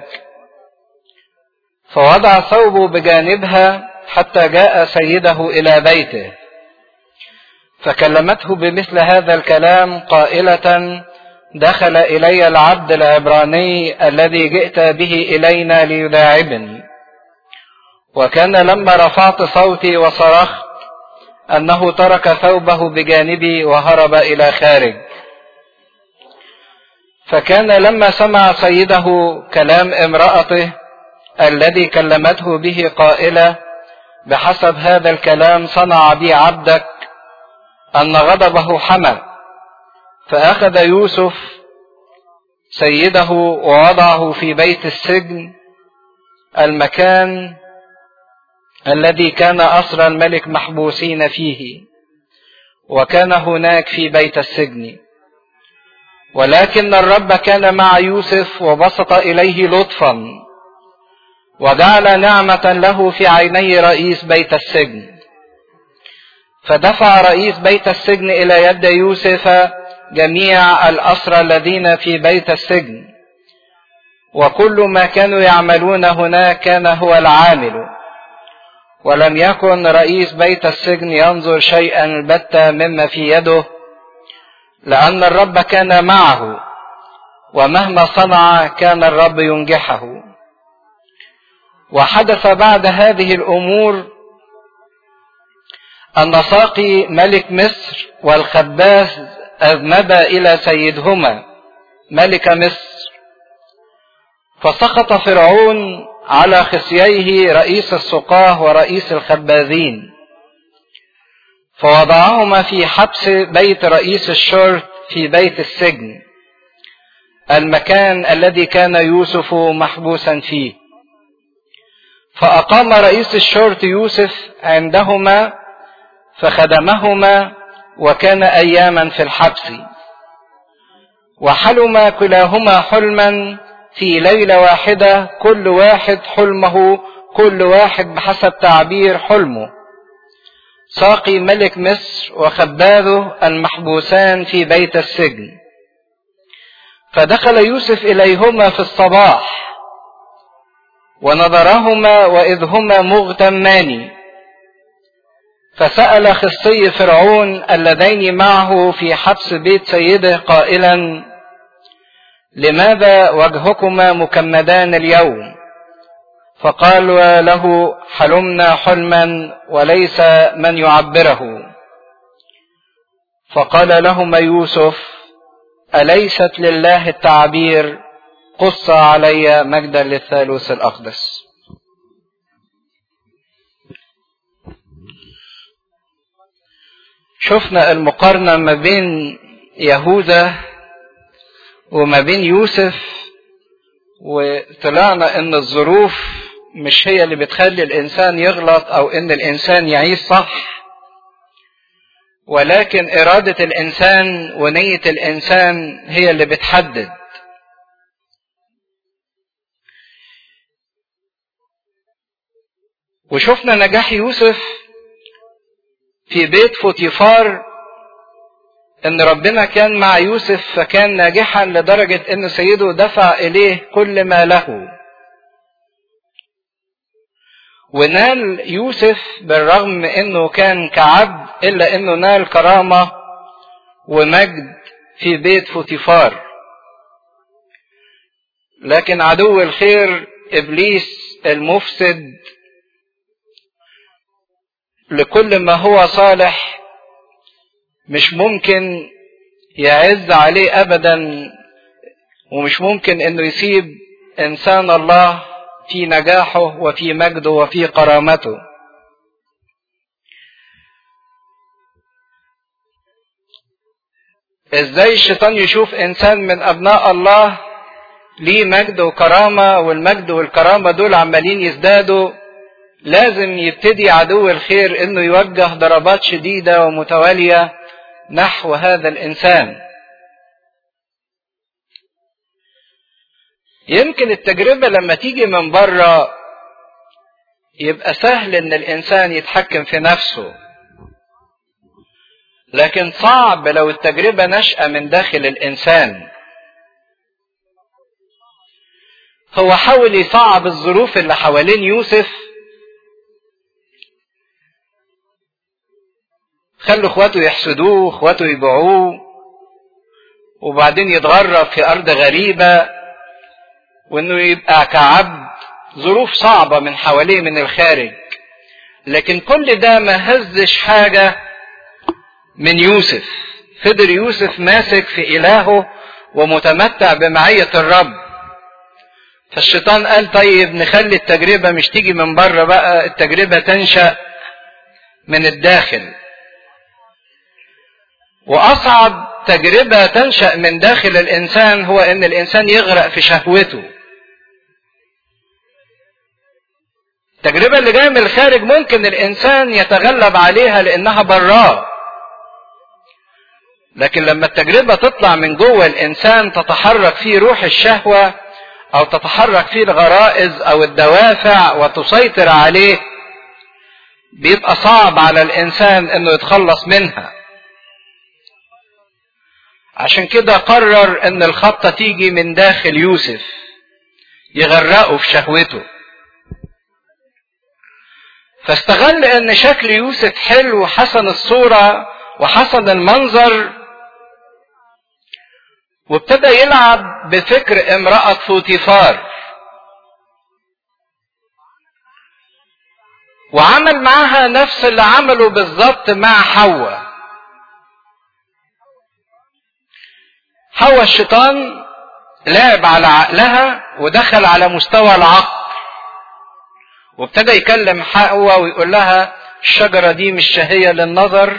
فوضع ثوبه بجانبها حتى جاء سيده الى بيته فكلمته بمثل هذا الكلام قائلة دخل إلي العبد العبراني الذي جئت به إلينا ليداعبني وكان لما رفعت صوتي وصرخت أنه ترك ثوبه بجانبي وهرب إلى خارج فكان لما سمع سيده كلام امرأته الذي كلمته به قائلة بحسب هذا الكلام صنع بي عبدك أن غضبه حمى فأخذ يوسف سيده ووضعه في بيت السجن المكان الذي كان أسر الملك محبوسين فيه وكان هناك في بيت السجن ولكن الرب كان مع يوسف وبسط إليه لطفا وجعل نعمة له في عيني رئيس بيت السجن فدفع رئيس بيت السجن إلى يد يوسف جميع الأسرى الذين في بيت السجن وكل ما كانوا يعملون هناك كان هو العامل ولم يكن رئيس بيت السجن ينظر شيئا البتة مما في يده لأن الرب كان معه ومهما صنع كان الرب ينجحه وحدث بعد هذه الأمور أن ساقي ملك مصر والخباز أذنبا إلى سيدهما ملك مصر فسقط فرعون على خصييه رئيس السقاه ورئيس الخباذين فوضعهما في حبس بيت رئيس الشرط في بيت السجن المكان الذي كان يوسف محبوسا فيه فأقام رئيس الشرط يوسف عندهما فخدمهما وكان أياما في الحبس وحلم كلاهما حلما في ليلة واحدة كل واحد حلمه كل واحد بحسب تعبير حلمه ساقي ملك مصر وخباذه المحبوسان في بيت السجن فدخل يوسف إليهما في الصباح ونظرهما وإذ هما مغتمان فسأل خصي فرعون اللذين معه في حبس بيت سيده قائلا لماذا وجهكما مكمدان اليوم فقال له حلمنا حلما وليس من يعبره فقال لهما يوسف أليست لله التعبير قص علي مجدا للثالوث الأقدس شفنا المقارنة ما بين يهوذا وما بين يوسف وطلعنا ان الظروف مش هي اللي بتخلي الانسان يغلط او ان الانسان يعيش صح ولكن اراده الانسان ونيه الانسان هي اللي بتحدد وشفنا نجاح يوسف في بيت فوتيفار ان ربنا كان مع يوسف فكان ناجحا لدرجة ان سيده دفع اليه كل ما له ونال يوسف بالرغم انه كان كعبد الا انه نال كرامة ومجد في بيت فوتيفار لكن عدو الخير ابليس المفسد لكل ما هو صالح مش ممكن يعز عليه ابدا ومش ممكن انه يسيب انسان الله في نجاحه وفي مجده وفي كرامته ازاي الشيطان يشوف انسان من ابناء الله ليه مجد وكرامة والمجد والكرامة دول عمالين يزدادوا لازم يبتدي عدو الخير انه يوجه ضربات شديدة ومتوالية نحو هذا الانسان يمكن التجربة لما تيجي من بره يبقى سهل ان الانسان يتحكم في نفسه لكن صعب لو التجربة نشأة من داخل الانسان هو حاول يصعب الظروف اللي حوالين يوسف خلوا اخواته يحسدوه اخواته يبيعوه وبعدين يتغرب في ارض غريبة وانه يبقى كعبد ظروف صعبة من حواليه من الخارج لكن كل ده ما هزش حاجة من يوسف فضل يوسف ماسك في إلهه ومتمتع بمعية الرب فالشيطان قال طيب نخلي التجربة مش تيجي من بره بقى التجربة تنشأ من الداخل وأصعب تجربة تنشأ من داخل الإنسان هو إن الإنسان يغرق في شهوته التجربة اللي جاية من الخارج ممكن الإنسان يتغلب عليها لأنها براه لكن لما التجربة تطلع من جوه الإنسان تتحرك فيه روح الشهوة أو تتحرك فيه الغرائز أو الدوافع وتسيطر عليه بيبقى صعب على الإنسان إنه يتخلص منها. عشان كده قرر إن الخطة تيجي من داخل يوسف يغرقه في شهوته. فاستغل إن شكل يوسف حلو وحسن الصورة وحسن المنظر وابتدى يلعب بفكر امرأة فوتيفار وعمل معاها نفس اللي عمله بالظبط مع حواء حواء الشيطان لعب على عقلها ودخل على مستوى العقل وابتدى يكلم حواء ويقول لها الشجرة دي مش شهية للنظر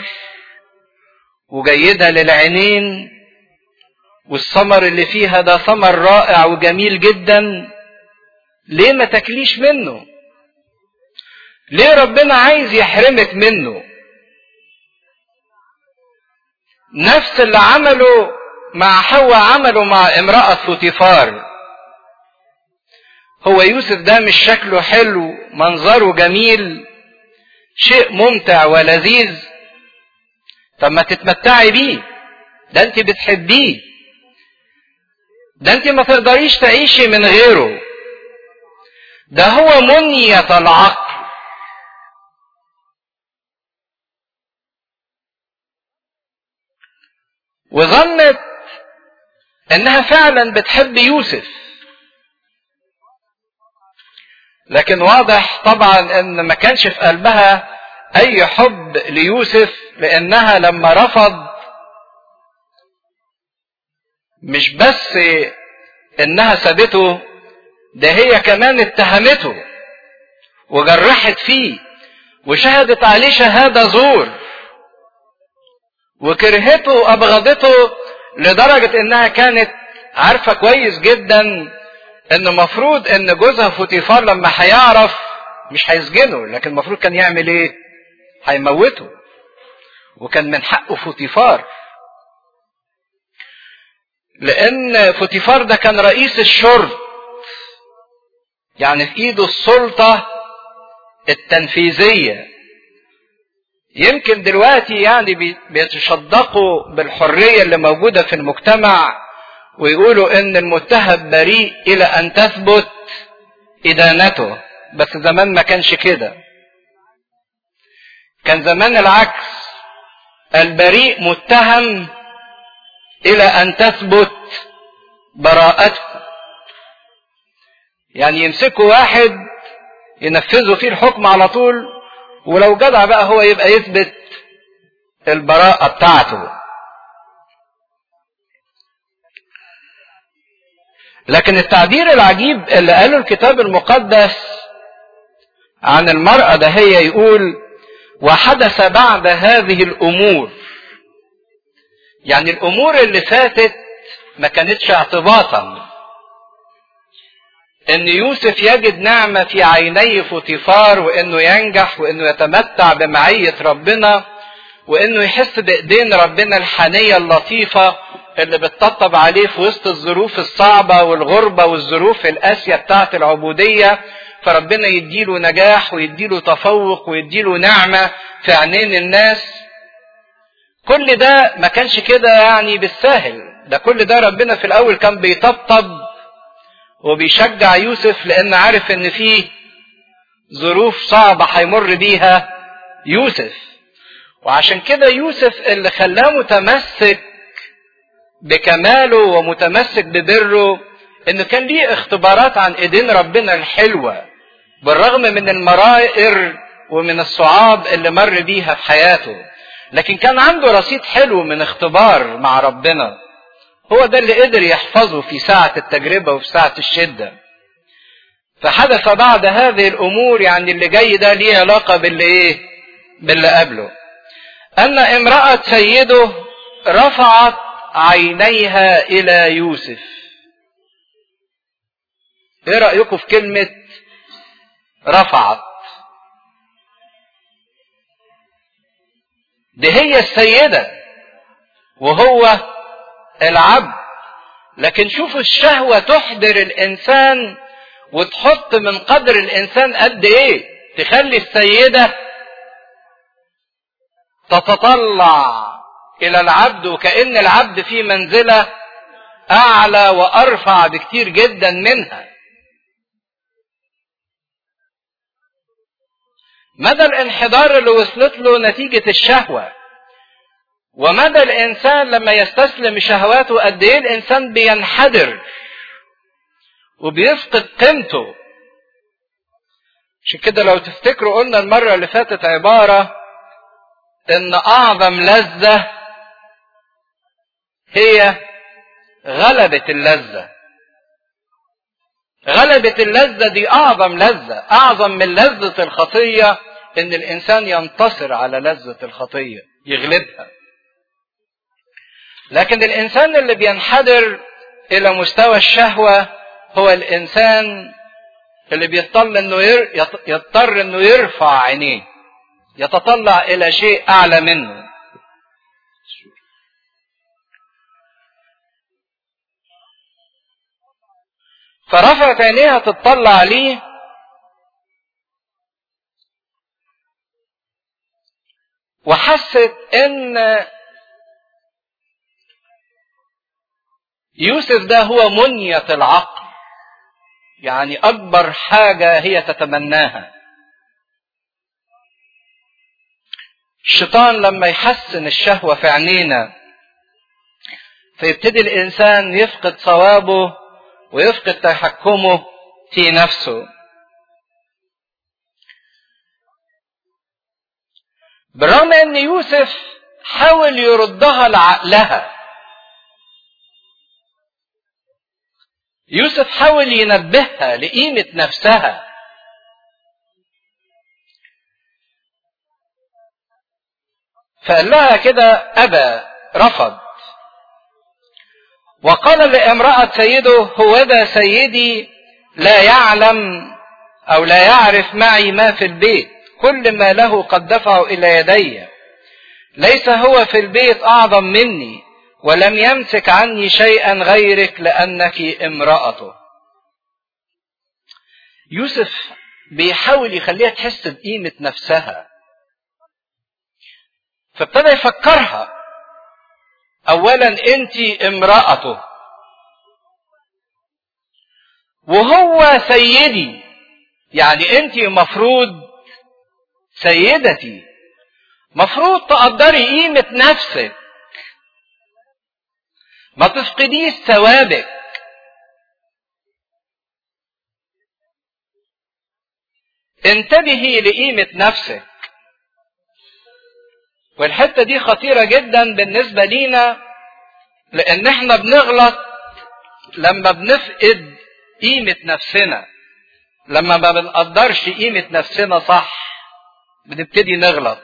وجيدة للعينين والثمر اللي فيها ده ثمر رائع وجميل جدا ليه ما تاكليش منه ليه ربنا عايز يحرمك منه نفس اللي عمله مع حواء عمله مع امرأة فوتيفار هو يوسف ده مش شكله حلو منظره جميل شيء ممتع ولذيذ طب ما تتمتعي بيه ده انت بتحبيه ده انت ما تقدريش تعيشي من غيره ده هو منية العقل وظنت انها فعلا بتحب يوسف لكن واضح طبعا ان ما كانش في قلبها اي حب ليوسف لانها لما رفض مش بس انها سابته ده هي كمان اتهمته وجرحت فيه وشهدت عليه شهاده زور وكرهته وابغضته لدرجه انها كانت عارفه كويس جدا ان المفروض ان جوزها فوتيفار لما هيعرف مش هيسجنه لكن المفروض كان يعمل ايه هيموته وكان من حقه فوتيفار لان فوتيفار ده كان رئيس الشرط يعني في ايده السلطة التنفيذية يمكن دلوقتي يعني بيتشدقوا بالحرية اللي موجودة في المجتمع ويقولوا ان المتهم بريء الى ان تثبت ادانته بس زمان ما كانش كده كان زمان العكس البريء متهم الى ان تثبت براءته يعني يمسكوا واحد ينفذوا فيه الحكم على طول ولو جدع بقى هو يبقى يثبت البراءة بتاعته لكن التعبير العجيب اللي قاله الكتاب المقدس عن المرأة ده هي يقول وحدث بعد هذه الأمور يعني الأمور اللي فاتت ما كانتش اعتباطا ان يوسف يجد نعمة في عيني فوتيفار وانه ينجح وانه يتمتع بمعية ربنا وانه يحس بايدين ربنا الحنية اللطيفة اللي بتطبطب عليه في وسط الظروف الصعبة والغربة والظروف القاسية بتاعت العبودية فربنا يديله نجاح ويديله تفوق ويديله نعمة في عينين الناس كل ده ما كانش كده يعني بالساهل ده كل ده ربنا في الاول كان بيطبطب وبيشجع يوسف لان عارف ان فيه ظروف صعبة هيمر بيها يوسف وعشان كده يوسف اللي خلاه متمسك بكماله ومتمسك ببره انه كان ليه اختبارات عن ايدين ربنا الحلوه بالرغم من المرائر ومن الصعاب اللي مر بيها في حياته لكن كان عنده رصيد حلو من اختبار مع ربنا هو ده اللي قدر يحفظه في ساعة التجربة وفي ساعة الشدة فحدث بعد هذه الأمور يعني اللي جاي ده ليه علاقة باللي إيه؟ باللي قبله أن امرأة سيده رفعت عينيها إلى يوسف إيه رأيكم في كلمة رفعت دي هي السيدة وهو العبد لكن شوفوا الشهوة تحضر الإنسان وتحط من قدر الإنسان قد إيه تخلي السيدة تتطلع إلى العبد وكأن العبد في منزلة أعلى وأرفع بكتير جدا منها مدى الانحدار اللي وصلت له نتيجة الشهوة ومدى الإنسان لما يستسلم شهواته قد إيه الإنسان بينحدر وبيفقد قيمته عشان كده لو تفتكروا قلنا المرة اللي فاتت عبارة إن أعظم لذة هي غلبة اللذة غلبة اللذة دي أعظم لذة أعظم من لذة الخطية إن الإنسان ينتصر على لذة الخطية يغلبها لكن الإنسان اللي بينحدر إلى مستوى الشهوة هو الإنسان اللي بيضطر إنه يضطر إنه يرفع عينيه يتطلع إلى شيء أعلى منه فرفعت عينيها تطلع عليه وحست ان يوسف ده هو منية العقل يعني اكبر حاجة هي تتمناها الشيطان لما يحسن الشهوة في عينينا فيبتدي الانسان يفقد صوابه ويفقد تحكمه في نفسه بالرغم ان يوسف حاول يردها لعقلها يوسف حاول ينبهها لقيمة نفسها فقال لها كده أبى رفض وقال لامرأة سيده هو ذا سيدي لا يعلم أو لا يعرف معي ما في البيت كل ما له قد دفعه إلى يدي ليس هو في البيت أعظم مني ولم يمسك عني شيئا غيرك لأنك امرأته يوسف بيحاول يخليها تحس بقيمة نفسها فابتدى يفكرها اولا انت امرأته وهو سيدي يعني انت مفروض سيدتي مفروض تقدري قيمة نفسك ما تفقديش ثوابك انتبهي لقيمة نفسك والحته دي خطيره جدا بالنسبه لينا لان احنا بنغلط لما بنفقد قيمه نفسنا لما ما بنقدرش قيمه نفسنا صح بنبتدي نغلط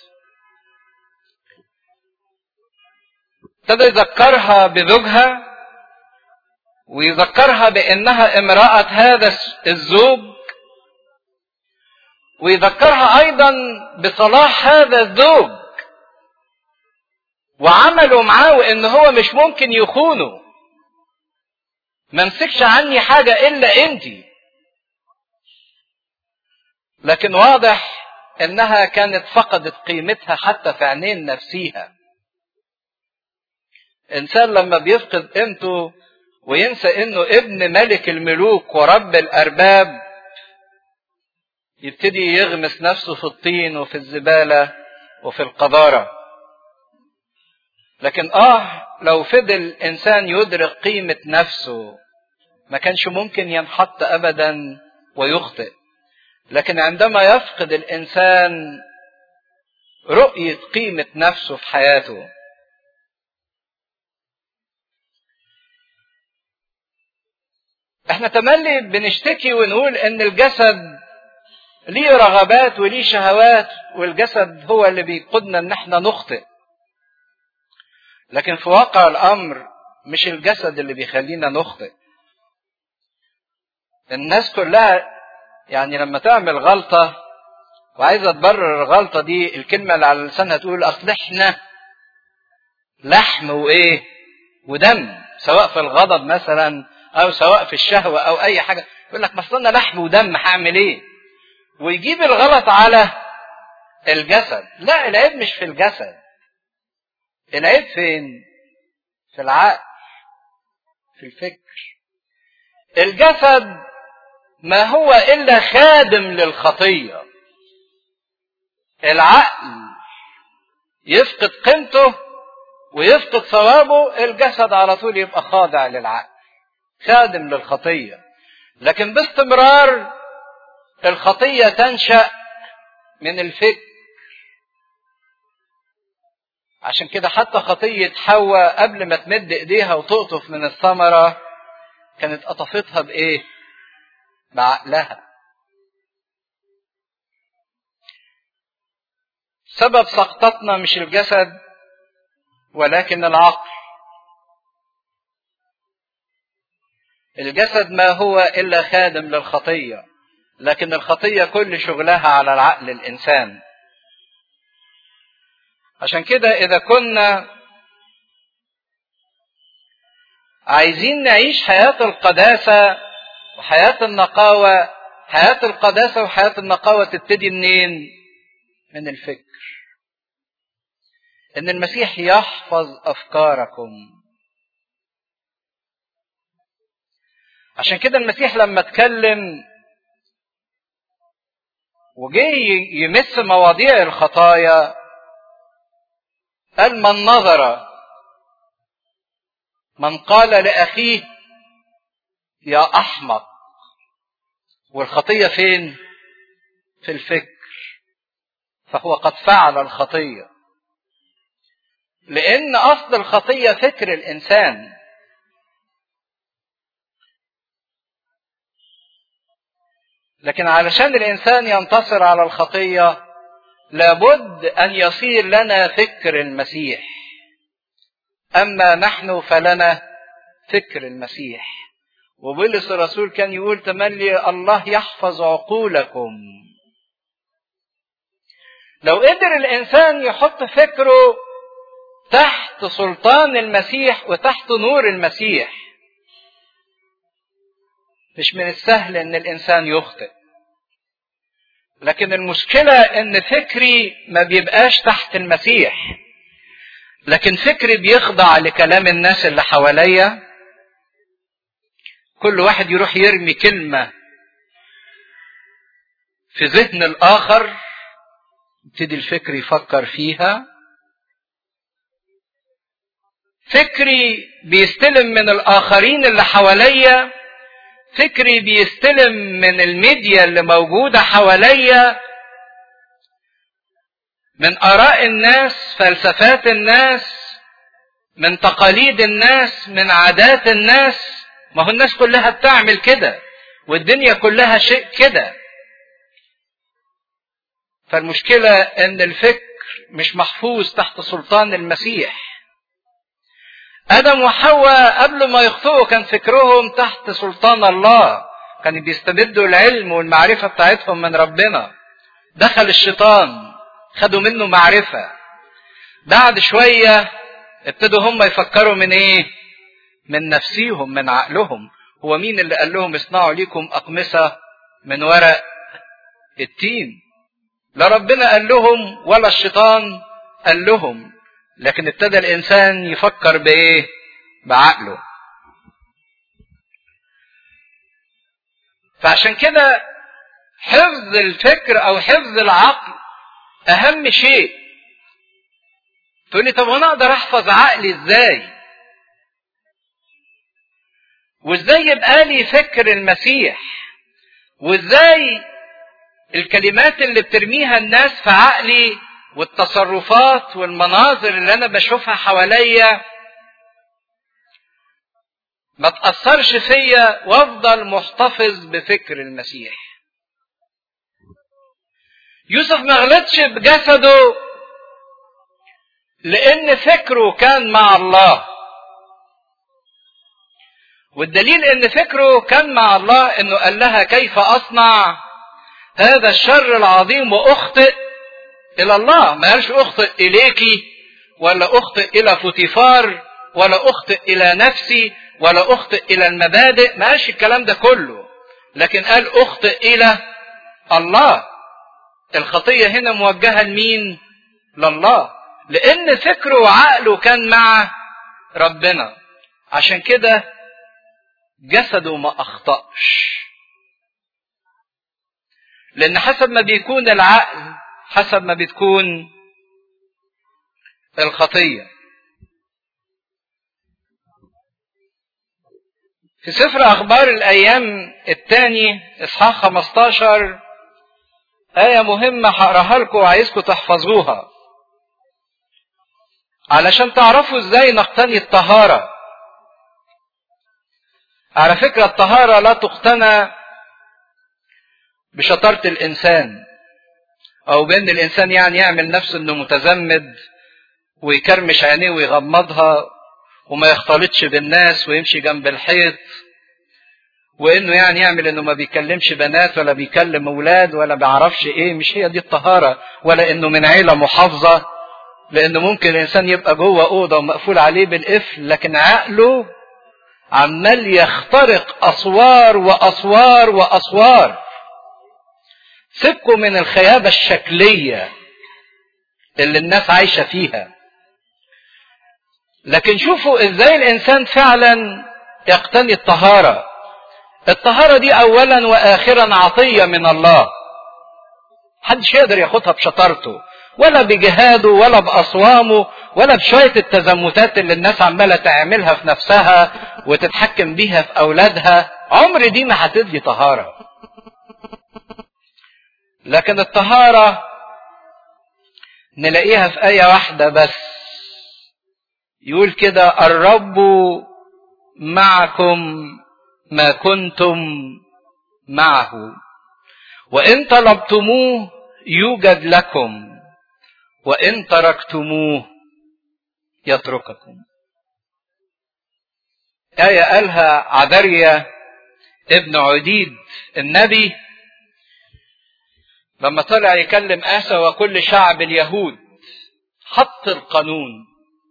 ابتدى يذكرها بزوجها ويذكرها بانها امراه هذا الزوج ويذكرها ايضا بصلاح هذا الزوج وعملوا معاه وان هو مش ممكن يخونه ما مسكش عني حاجة الا انت لكن واضح انها كانت فقدت قيمتها حتى في عينين نفسيها انسان لما بيفقد قيمته وينسى انه ابن ملك الملوك ورب الارباب يبتدي يغمس نفسه في الطين وفي الزبالة وفي القذاره لكن اه لو فضل انسان يدرك قيمه نفسه ما كانش ممكن ينحط ابدا ويخطئ لكن عندما يفقد الانسان رؤيه قيمه نفسه في حياته احنا تملي بنشتكي ونقول ان الجسد ليه رغبات وليه شهوات والجسد هو اللي بيقودنا ان احنا نخطئ لكن في واقع الامر مش الجسد اللي بيخلينا نخطئ الناس كلها يعني لما تعمل غلطة وعايزة تبرر الغلطة دي الكلمة اللي على لسانها تقول أصل إحنا لحم وإيه ودم سواء في الغضب مثلا أو سواء في الشهوة أو أي حاجة يقول لك بس أنا لحم ودم هعمل إيه؟ ويجيب الغلط على الجسد لا العيب مش في الجسد العيب فين؟ في العقل في الفكر الجسد ما هو الا خادم للخطيه العقل يفقد قيمته ويفقد ثوابه الجسد على طول يبقى خاضع للعقل خادم للخطيه لكن باستمرار الخطيه تنشا من الفكر عشان كده حتى خطيه حواء قبل ما تمد ايديها وتقطف من الثمره كانت قطفتها بايه بعقلها سبب سقطتنا مش الجسد ولكن العقل الجسد ما هو الا خادم للخطيه لكن الخطيه كل شغلها على العقل الانسان عشان كده اذا كنا عايزين نعيش حياه القداسه وحياة النقاوة حياة القداسة وحياة النقاوة تبتدي منين؟ من الفكر. إن المسيح يحفظ أفكاركم. عشان كده المسيح لما اتكلم وجه يمس مواضيع الخطايا قال من نظر من قال لأخيه يا احمق والخطيه فين في الفكر فهو قد فعل الخطيه لان اصل الخطيه فكر الانسان لكن علشان الانسان ينتصر على الخطيه لابد ان يصير لنا فكر المسيح اما نحن فلنا فكر المسيح وبولس الرسول كان يقول تملي الله يحفظ عقولكم لو قدر الانسان يحط فكره تحت سلطان المسيح وتحت نور المسيح مش من السهل ان الانسان يخطئ لكن المشكله ان فكري ما بيبقاش تحت المسيح لكن فكري بيخضع لكلام الناس اللي حواليا كل واحد يروح يرمي كلمة في ذهن الآخر يبتدي الفكر يفكر فيها فكري بيستلم من الآخرين اللي حواليا فكري بيستلم من الميديا اللي موجودة حواليا من آراء الناس فلسفات الناس من تقاليد الناس من عادات الناس ما هو الناس كلها بتعمل كده والدنيا كلها شيء كده فالمشكلة ان الفكر مش محفوظ تحت سلطان المسيح ادم وحواء قبل ما يخطئوا كان فكرهم تحت سلطان الله كانوا بيستمدوا العلم والمعرفة بتاعتهم من ربنا دخل الشيطان خدوا منه معرفة بعد شوية ابتدوا هم يفكروا من ايه من نفسيهم من عقلهم هو مين اللي قال لهم اصنعوا ليكم أقمصة من ورق التين لا ربنا قال لهم ولا الشيطان قال لهم لكن ابتدى الإنسان يفكر بإيه بعقله فعشان كده حفظ الفكر أو حفظ العقل أهم شيء تقول لي طب وانا اقدر احفظ عقلي ازاي وازاي يبقى لي فكر المسيح وازاي الكلمات اللي بترميها الناس في عقلي والتصرفات والمناظر اللي انا بشوفها حواليا ما تأثرش فيا وافضل محتفظ بفكر المسيح يوسف ما غلطش بجسده لان فكره كان مع الله والدليل ان فكره كان مع الله انه قال لها كيف اصنع هذا الشر العظيم واخطئ الى الله ما قالش اخطئ اليكي ولا اخطئ الى فوتيفار ولا اخطئ الى نفسي ولا اخطئ الى المبادئ ما قالش الكلام ده كله لكن قال اخطئ الى الله الخطية هنا موجهة لمين لله لان فكره وعقله كان مع ربنا عشان كده جسده ما اخطأش لان حسب ما بيكون العقل حسب ما بتكون الخطيه في سفر اخبار الايام الثاني اصحاح 15 آية مهمة هقراها لكم وعايزكم تحفظوها علشان تعرفوا ازاي نقتني الطهارة على فكرة الطهارة لا تقتنى بشطارة الإنسان أو بأن الإنسان يعني يعمل نفسه إنه متزمد ويكرمش عينيه ويغمضها وما يختلطش بالناس ويمشي جنب الحيط وانه يعني يعمل انه ما بيكلمش بنات ولا بيكلم اولاد ولا بيعرفش ايه مش هي دي الطهاره ولا انه من عيله محافظه لانه ممكن الانسان يبقى جوه اوضه ومقفول عليه بالقفل لكن عقله عمال يخترق اسوار واسوار واسوار سيبكوا من الخيابه الشكليه اللي الناس عايشه فيها لكن شوفوا ازاي الانسان فعلا يقتني الطهاره الطهاره دي اولا واخرا عطيه من الله محدش يقدر ياخدها بشطارته ولا بجهاده ولا باصوامه ولا بشويه التزمتات اللي الناس عماله تعملها في نفسها وتتحكم بيها في اولادها عمر دي ما هتدي طهاره لكن الطهاره نلاقيها في ايه واحده بس يقول كده الرب معكم ما كنتم معه وان طلبتموه يوجد لكم وان تركتموه يترككم آية قالها عدريا ابن عديد النبي لما طلع يكلم آسى وكل شعب اليهود حط القانون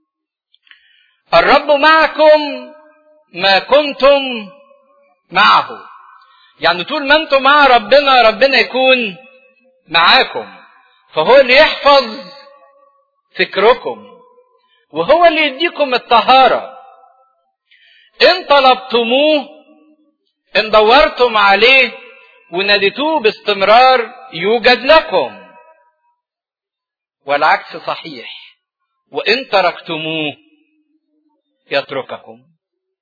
الرب معكم ما كنتم معه يعني طول ما انتم مع ربنا ربنا يكون معاكم فهو اللي يحفظ فكركم وهو اللي يديكم الطهارة ان طلبتموه ان دورتم عليه وناديتوه باستمرار يوجد لكم والعكس صحيح وان تركتموه يترككم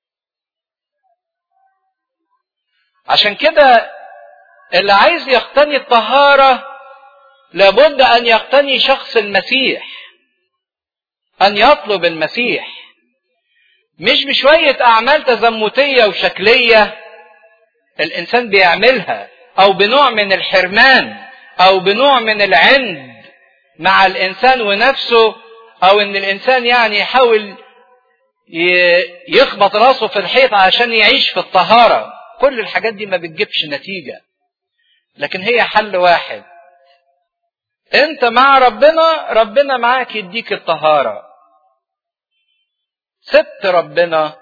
عشان كده اللي عايز يقتني الطهارة لابد أن يقتني شخص المسيح أن يطلب المسيح مش بشوية أعمال تزمتية وشكلية الإنسان بيعملها أو بنوع من الحرمان أو بنوع من العند مع الإنسان ونفسه أو إن الإنسان يعني يحاول يخبط راسه في الحيط عشان يعيش في الطهارة كل الحاجات دي ما بتجيبش نتيجة لكن هي حل واحد انت مع ربنا ربنا معاك يديك الطهارة سبت ربنا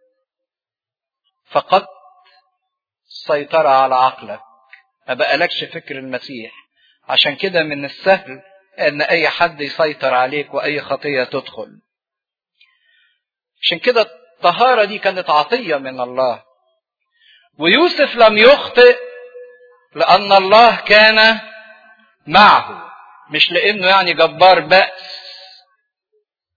فقدت السيطرة على عقلك ما بقالكش فكر المسيح عشان كده من السهل ان اي حد يسيطر عليك واي خطية تدخل عشان كده الطهارة دي كانت عطية من الله ويوسف لم يخطئ لأن الله كان معه مش لأنه يعني جبار بأس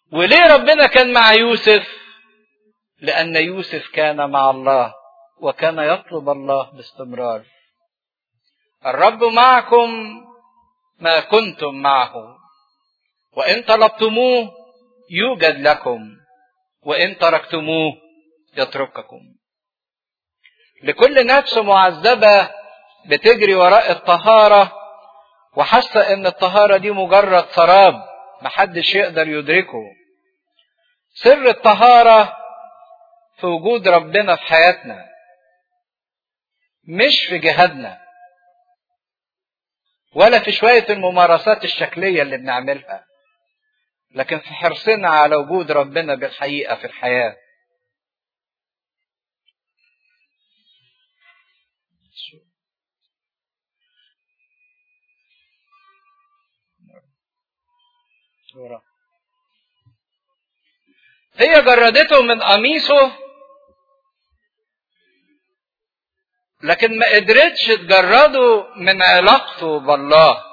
وليه ربنا كان مع يوسف لان يوسف كان مع الله وكان يطلب الله باستمرار الرب معكم ما كنتم معه وان طلبتموه يوجد لكم وان تركتموه يترككم لكل نفس معذبه بتجري وراء الطهاره وحاسه ان الطهاره دي مجرد سراب محدش يقدر يدركه سر الطهاره في وجود ربنا في حياتنا مش في جهادنا ولا في شويه الممارسات الشكليه اللي بنعملها لكن في حرصنا على وجود ربنا بالحقيقه في الحياه هي جردته من قميصه لكن ما قدرتش تجرده من علاقته بالله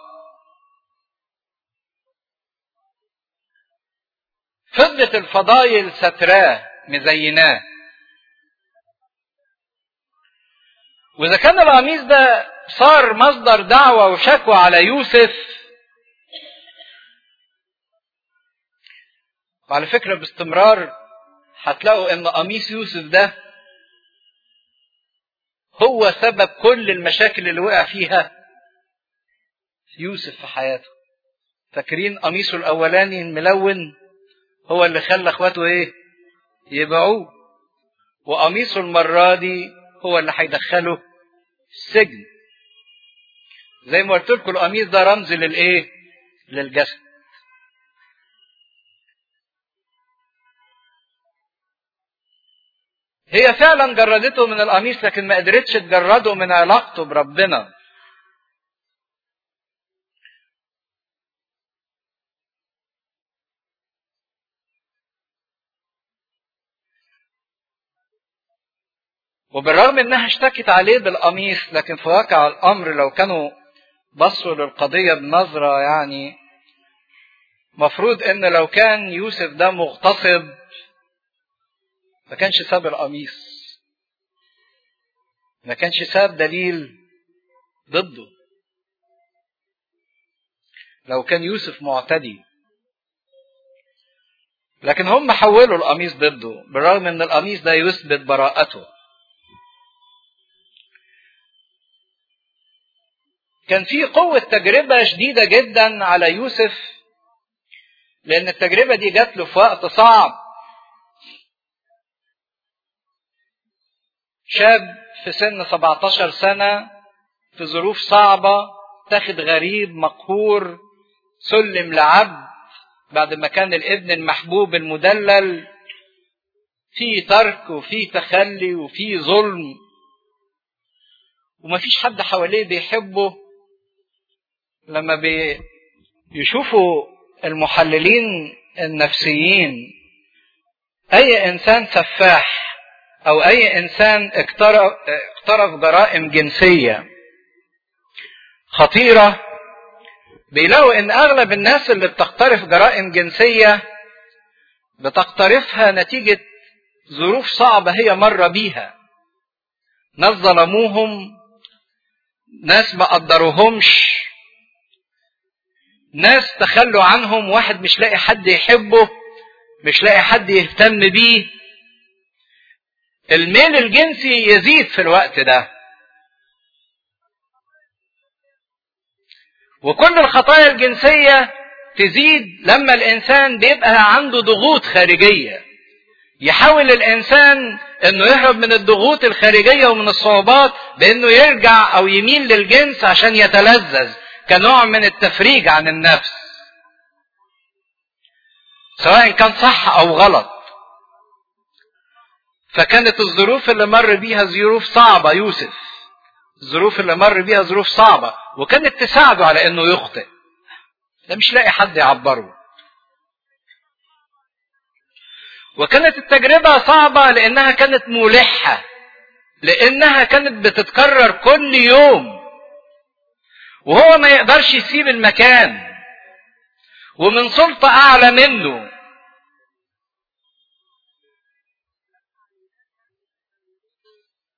فضة الفضايل ستراه مزيناه وإذا كان القميص ده صار مصدر دعوة وشكوى على يوسف وعلى فكرة باستمرار هتلاقوا ان قميص يوسف ده هو سبب كل المشاكل اللي وقع فيها يوسف في حياته فاكرين قميصه الاولاني الملون هو اللي خلى اخواته ايه يبيعوه وقميصه المرة دي هو اللي هيدخله السجن زي ما قلت لكم القميص ده رمز للايه للجسد هي فعلا جردته من القميص لكن ما قدرتش تجرده من علاقته بربنا وبالرغم انها اشتكت عليه بالقميص لكن في واقع الامر لو كانوا بصوا للقضية بنظرة يعني مفروض ان لو كان يوسف ده مغتصب ما كانش ساب القميص ما كانش ساب دليل ضده لو كان يوسف معتدي لكن هم حولوا القميص ضده بالرغم ان القميص ده يثبت براءته كان في قوة تجربة شديدة جدا على يوسف لأن التجربة دي جات له في وقت صعب شاب في سن 17 سنة في ظروف صعبة تاخد غريب مقهور سلم لعبد بعد ما كان الابن المحبوب المدلل في ترك وفي تخلي وفي ظلم ومفيش حد حواليه بيحبه لما بيشوفوا المحللين النفسيين اي انسان سفاح او اي انسان اقترف, اقترف جرائم جنسية خطيرة بيلاقوا ان اغلب الناس اللي بتقترف جرائم جنسية بتقترفها نتيجة ظروف صعبة هي مرة بيها ناس ظلموهم ناس ما قدروهمش ناس تخلوا عنهم واحد مش لاقي حد يحبه مش لاقي حد يهتم بيه الميل الجنسي يزيد في الوقت ده وكل الخطايا الجنسية تزيد لما الإنسان بيبقى عنده ضغوط خارجية يحاول الإنسان إنه يهرب من الضغوط الخارجية ومن الصعوبات بإنه يرجع أو يميل للجنس عشان يتلذذ كنوع من التفريج عن النفس سواء كان صح أو غلط فكانت الظروف اللي مر بيها ظروف صعبة يوسف الظروف اللي مر بيها ظروف صعبة وكانت تساعده على انه يخطئ ده مش لاقي حد يعبره وكانت التجربة صعبة لانها كانت ملحة لانها كانت بتتكرر كل يوم وهو ما يقدرش يسيب المكان ومن سلطة اعلى منه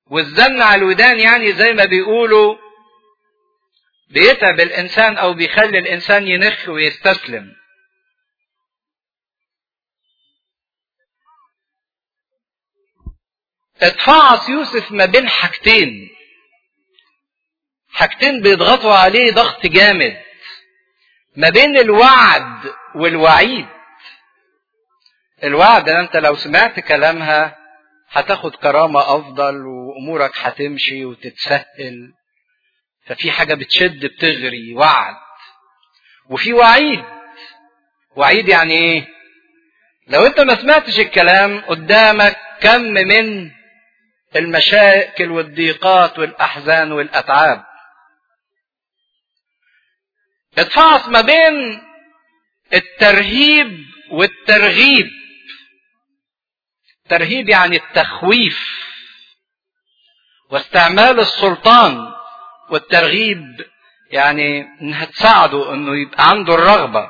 والزن على الودان يعني زي ما بيقولوا بيتعب الانسان او بيخلي الانسان ينخ ويستسلم اتفعص يوسف ما بين حاجتين حاجتين بيضغطوا عليه ضغط جامد ما بين الوعد والوعيد الوعد ان انت لو سمعت كلامها هتاخد كرامة افضل وامورك هتمشي وتتسهل ففي حاجة بتشد بتغري وعد وفي وعيد وعيد يعني ايه لو انت ما سمعتش الكلام قدامك كم من المشاكل والضيقات والاحزان والاتعاب اتفعص ما بين الترهيب والترغيب الترهيب يعني التخويف واستعمال السلطان والترغيب يعني انها تساعده انه يبقى عنده الرغبه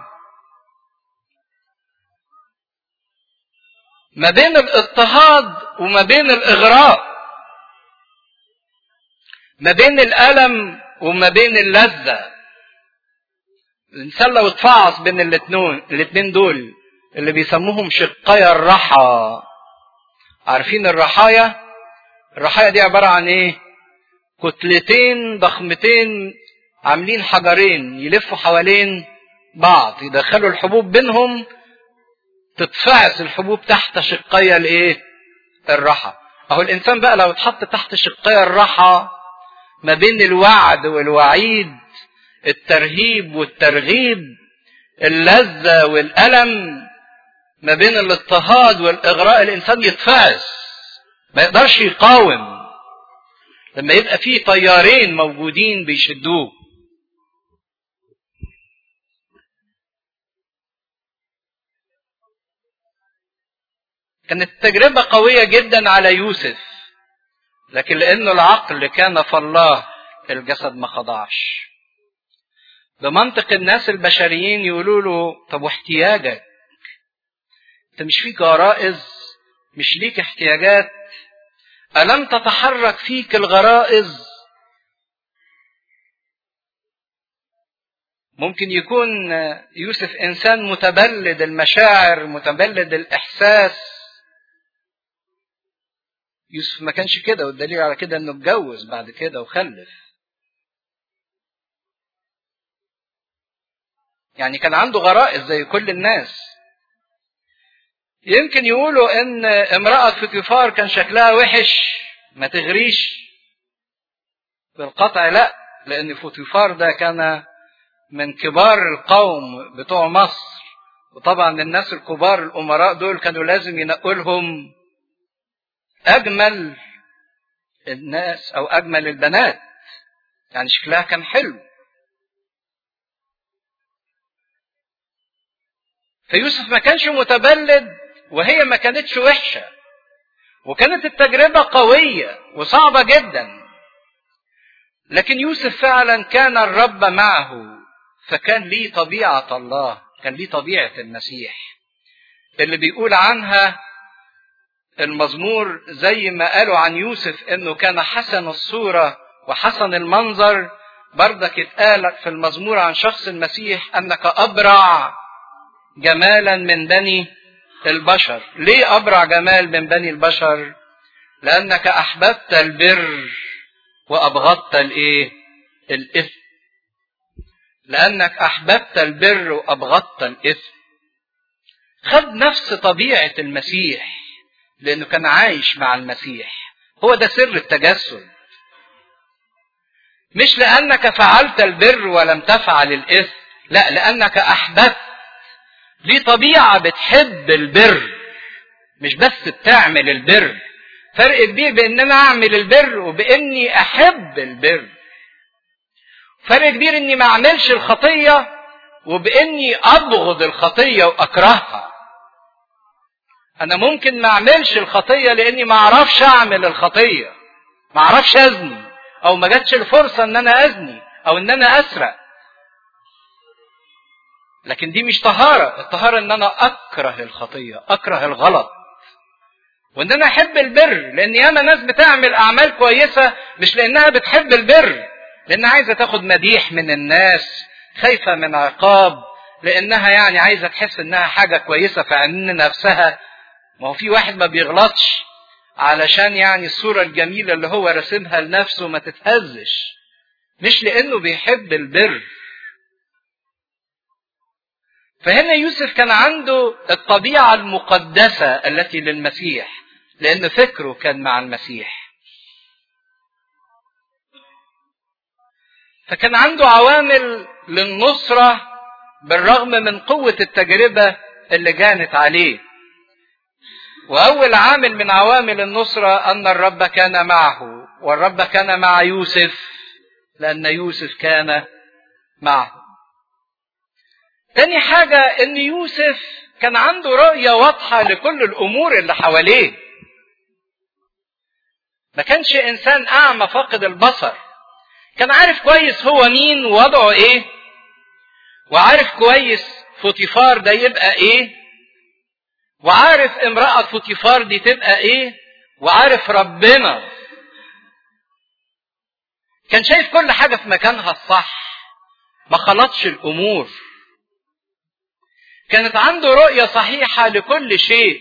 ما بين الاضطهاد وما بين الاغراء ما بين الالم وما بين اللذه الانسان لو اتفعص بين الاتنين الاتنين دول اللي بيسموهم شقايا الرحى عارفين الرحايا الرحايا دي عباره عن ايه كتلتين ضخمتين عاملين حجرين يلفوا حوالين بعض يدخلوا الحبوب بينهم تتفعس الحبوب تحت شقايا الايه الرحى اهو الانسان بقى لو اتحط تحت شقايا الرحى ما بين الوعد والوعيد الترهيب والترغيب اللذة والألم ما بين الاضطهاد والإغراء الإنسان يتفعس ما يقدرش يقاوم لما يبقى فيه طيارين موجودين بيشدوه كانت تجربة قوية جدا على يوسف لكن لأنه العقل كان فالله الجسد ما خضعش بمنطق الناس البشريين يقولوا له طب واحتياجك انت مش فيك غرائز مش ليك احتياجات ألم تتحرك فيك الغرائز ممكن يكون يوسف إنسان متبلد المشاعر متبلد الإحساس يوسف ما كانش كده والدليل على كده انه اتجوز بعد كده وخلف يعني كان عنده غرائز زي كل الناس يمكن يقولوا ان امرأة فوتيفار كان شكلها وحش ما تغريش بالقطع لا لان فوتيفار ده كان من كبار القوم بتوع مصر وطبعا الناس الكبار الامراء دول كانوا لازم ينقوا لهم اجمل الناس او اجمل البنات يعني شكلها كان حلو فيوسف ما كانش متبلد وهي ما كانتش وحشه وكانت التجربه قويه وصعبه جدا لكن يوسف فعلا كان الرب معه فكان ليه طبيعه الله كان ليه طبيعه المسيح اللي بيقول عنها المزمور زي ما قالوا عن يوسف انه كان حسن الصوره وحسن المنظر بردك اتقال في المزمور عن شخص المسيح انك ابرع جمالا من بني البشر ليه ابرع جمال من بني البشر لانك احببت البر وابغضت الايه الاثم لانك احببت البر وابغضت الاثم خد نفس طبيعه المسيح لانه كان عايش مع المسيح هو ده سر التجسد مش لانك فعلت البر ولم تفعل الاثم لا لانك احببت ليه طبيعه بتحب البر مش بس بتعمل البر فرق كبير بان انا اعمل البر وباني احب البر فرق كبير اني ما اعملش الخطيه وباني ابغض الخطيه واكرهها انا ممكن ما اعملش الخطيه لاني ما اعرفش اعمل الخطيه ما اعرفش ازني او ما جاتش الفرصه ان انا ازني او ان انا اسرق لكن دي مش طهاره الطهاره ان انا اكره الخطيه اكره الغلط وان انا احب البر لان ياما ناس بتعمل اعمال كويسه مش لانها بتحب البر لانها عايزه تاخد مديح من الناس خايفه من عقاب لانها يعني عايزه تحس انها حاجه كويسه في عين نفسها ما هو في واحد ما بيغلطش علشان يعني الصوره الجميله اللي هو راسمها لنفسه ما تتهزش مش لانه بيحب البر فهنا يوسف كان عنده الطبيعه المقدسه التي للمسيح لان فكره كان مع المسيح فكان عنده عوامل للنصره بالرغم من قوه التجربه اللي جانت عليه واول عامل من عوامل النصره ان الرب كان معه والرب كان مع يوسف لان يوسف كان معه تاني حاجه ان يوسف كان عنده رؤيه واضحه لكل الامور اللي حواليه ما كانش انسان اعمى فاقد البصر كان عارف كويس هو مين ووضعه ايه وعارف كويس فوتيفار ده يبقى ايه وعارف امرأة فوتيفار دي تبقى ايه وعارف ربنا كان شايف كل حاجة في مكانها الصح ما خلطش الامور كانت عنده رؤية صحيحة لكل شيء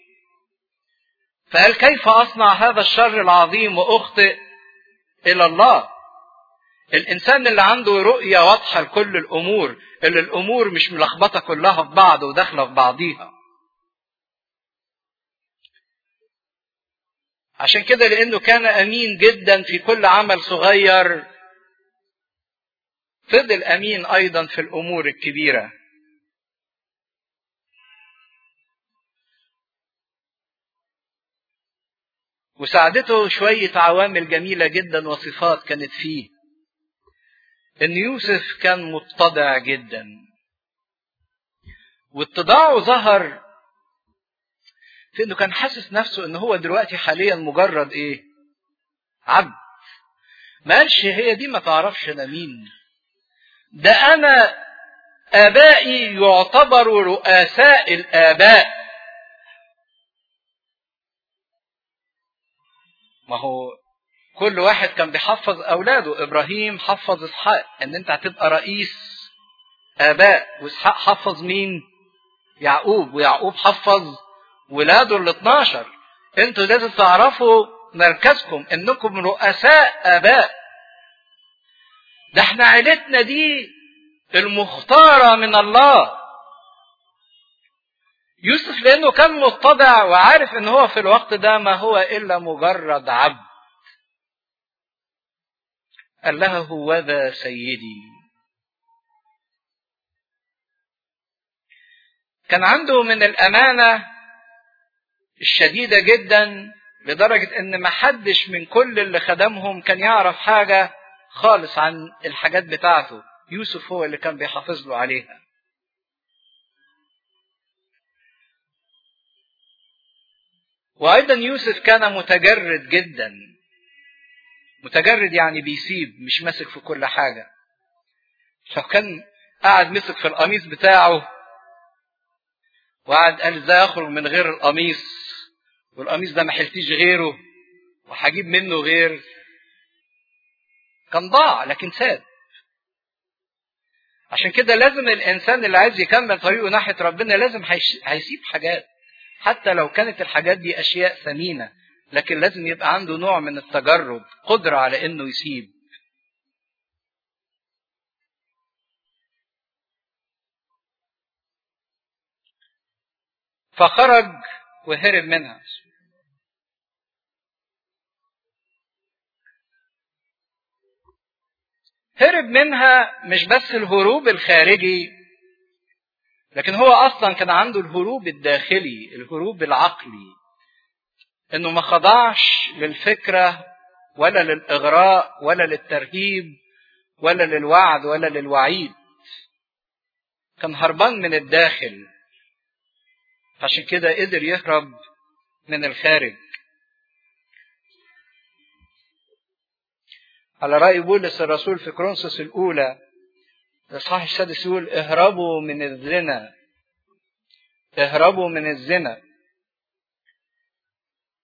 فقال كيف اصنع هذا الشر العظيم واخطئ الى الله الانسان اللي عنده رؤية واضحة لكل الامور اللي الامور مش ملخبطة كلها في بعض وداخلة في بعضيها عشان كده لانه كان امين جدا في كل عمل صغير فضل امين ايضا في الامور الكبيره وساعدته شويه عوامل جميله جدا وصفات كانت فيه ان يوسف كان متضع جدا واتضاعه ظهر في انه كان حاسس نفسه ان هو دلوقتي حاليا مجرد ايه عبد ما قالش هي دي ما تعرفش انا مين ده انا ابائي يعتبروا رؤساء الاباء ما هو كل واحد كان بيحفظ اولاده ابراهيم حفظ اسحاق ان انت هتبقى رئيس اباء واسحاق حفظ مين يعقوب ويعقوب حفظ ولاده ال 12 انتوا لازم تعرفوا مركزكم انكم رؤساء اباء ده احنا عيلتنا دي المختارة من الله يوسف لانه كان متضع وعارف ان هو في الوقت ده ما هو الا مجرد عبد قال لها هو ذا سيدي كان عنده من الامانه الشديدة جدا لدرجة ان ما حدش من كل اللي خدمهم كان يعرف حاجة خالص عن الحاجات بتاعته يوسف هو اللي كان بيحافظ له عليها وايضا يوسف كان متجرد جدا متجرد يعني بيسيب مش ماسك في كل حاجة فكان قاعد مسك في القميص بتاعه وقعد قال ازاي اخرج من غير القميص والقميص ده ما حلتيش غيره وهجيب منه غير كان ضاع لكن ساب عشان كده لازم الانسان اللي عايز يكمل طريقه ناحيه ربنا لازم هيسيب حاجات حتى لو كانت الحاجات دي اشياء ثمينه لكن لازم يبقى عنده نوع من التجرد قدره على انه يسيب فخرج وهرب منها هرب منها مش بس الهروب الخارجي لكن هو اصلا كان عنده الهروب الداخلي الهروب العقلي انه ما خضعش للفكره ولا للاغراء ولا للترهيب ولا للوعد ولا للوعيد كان هربان من الداخل عشان كده قدر يهرب من الخارج على رأي بولس الرسول في كرونسوس الأولى الإصحاح السادس يقول اهربوا من الزنا اهربوا من الزنا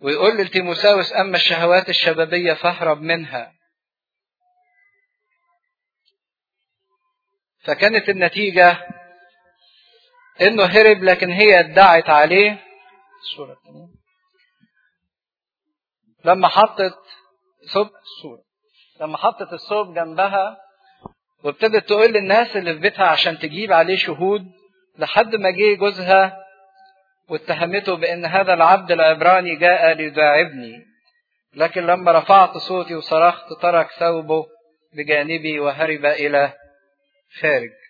ويقول لتيموساوس أما الشهوات الشبابية فاهرب منها فكانت النتيجة انه هرب لكن هي ادعت عليه الصورة لما حطت ثوب الصورة لما حطت الثوب جنبها وابتدت تقول للناس اللي في بيتها عشان تجيب عليه شهود لحد ما جه جوزها واتهمته بان هذا العبد العبراني جاء ليداعبني لكن لما رفعت صوتي وصرخت ترك ثوبه بجانبي وهرب الى خارج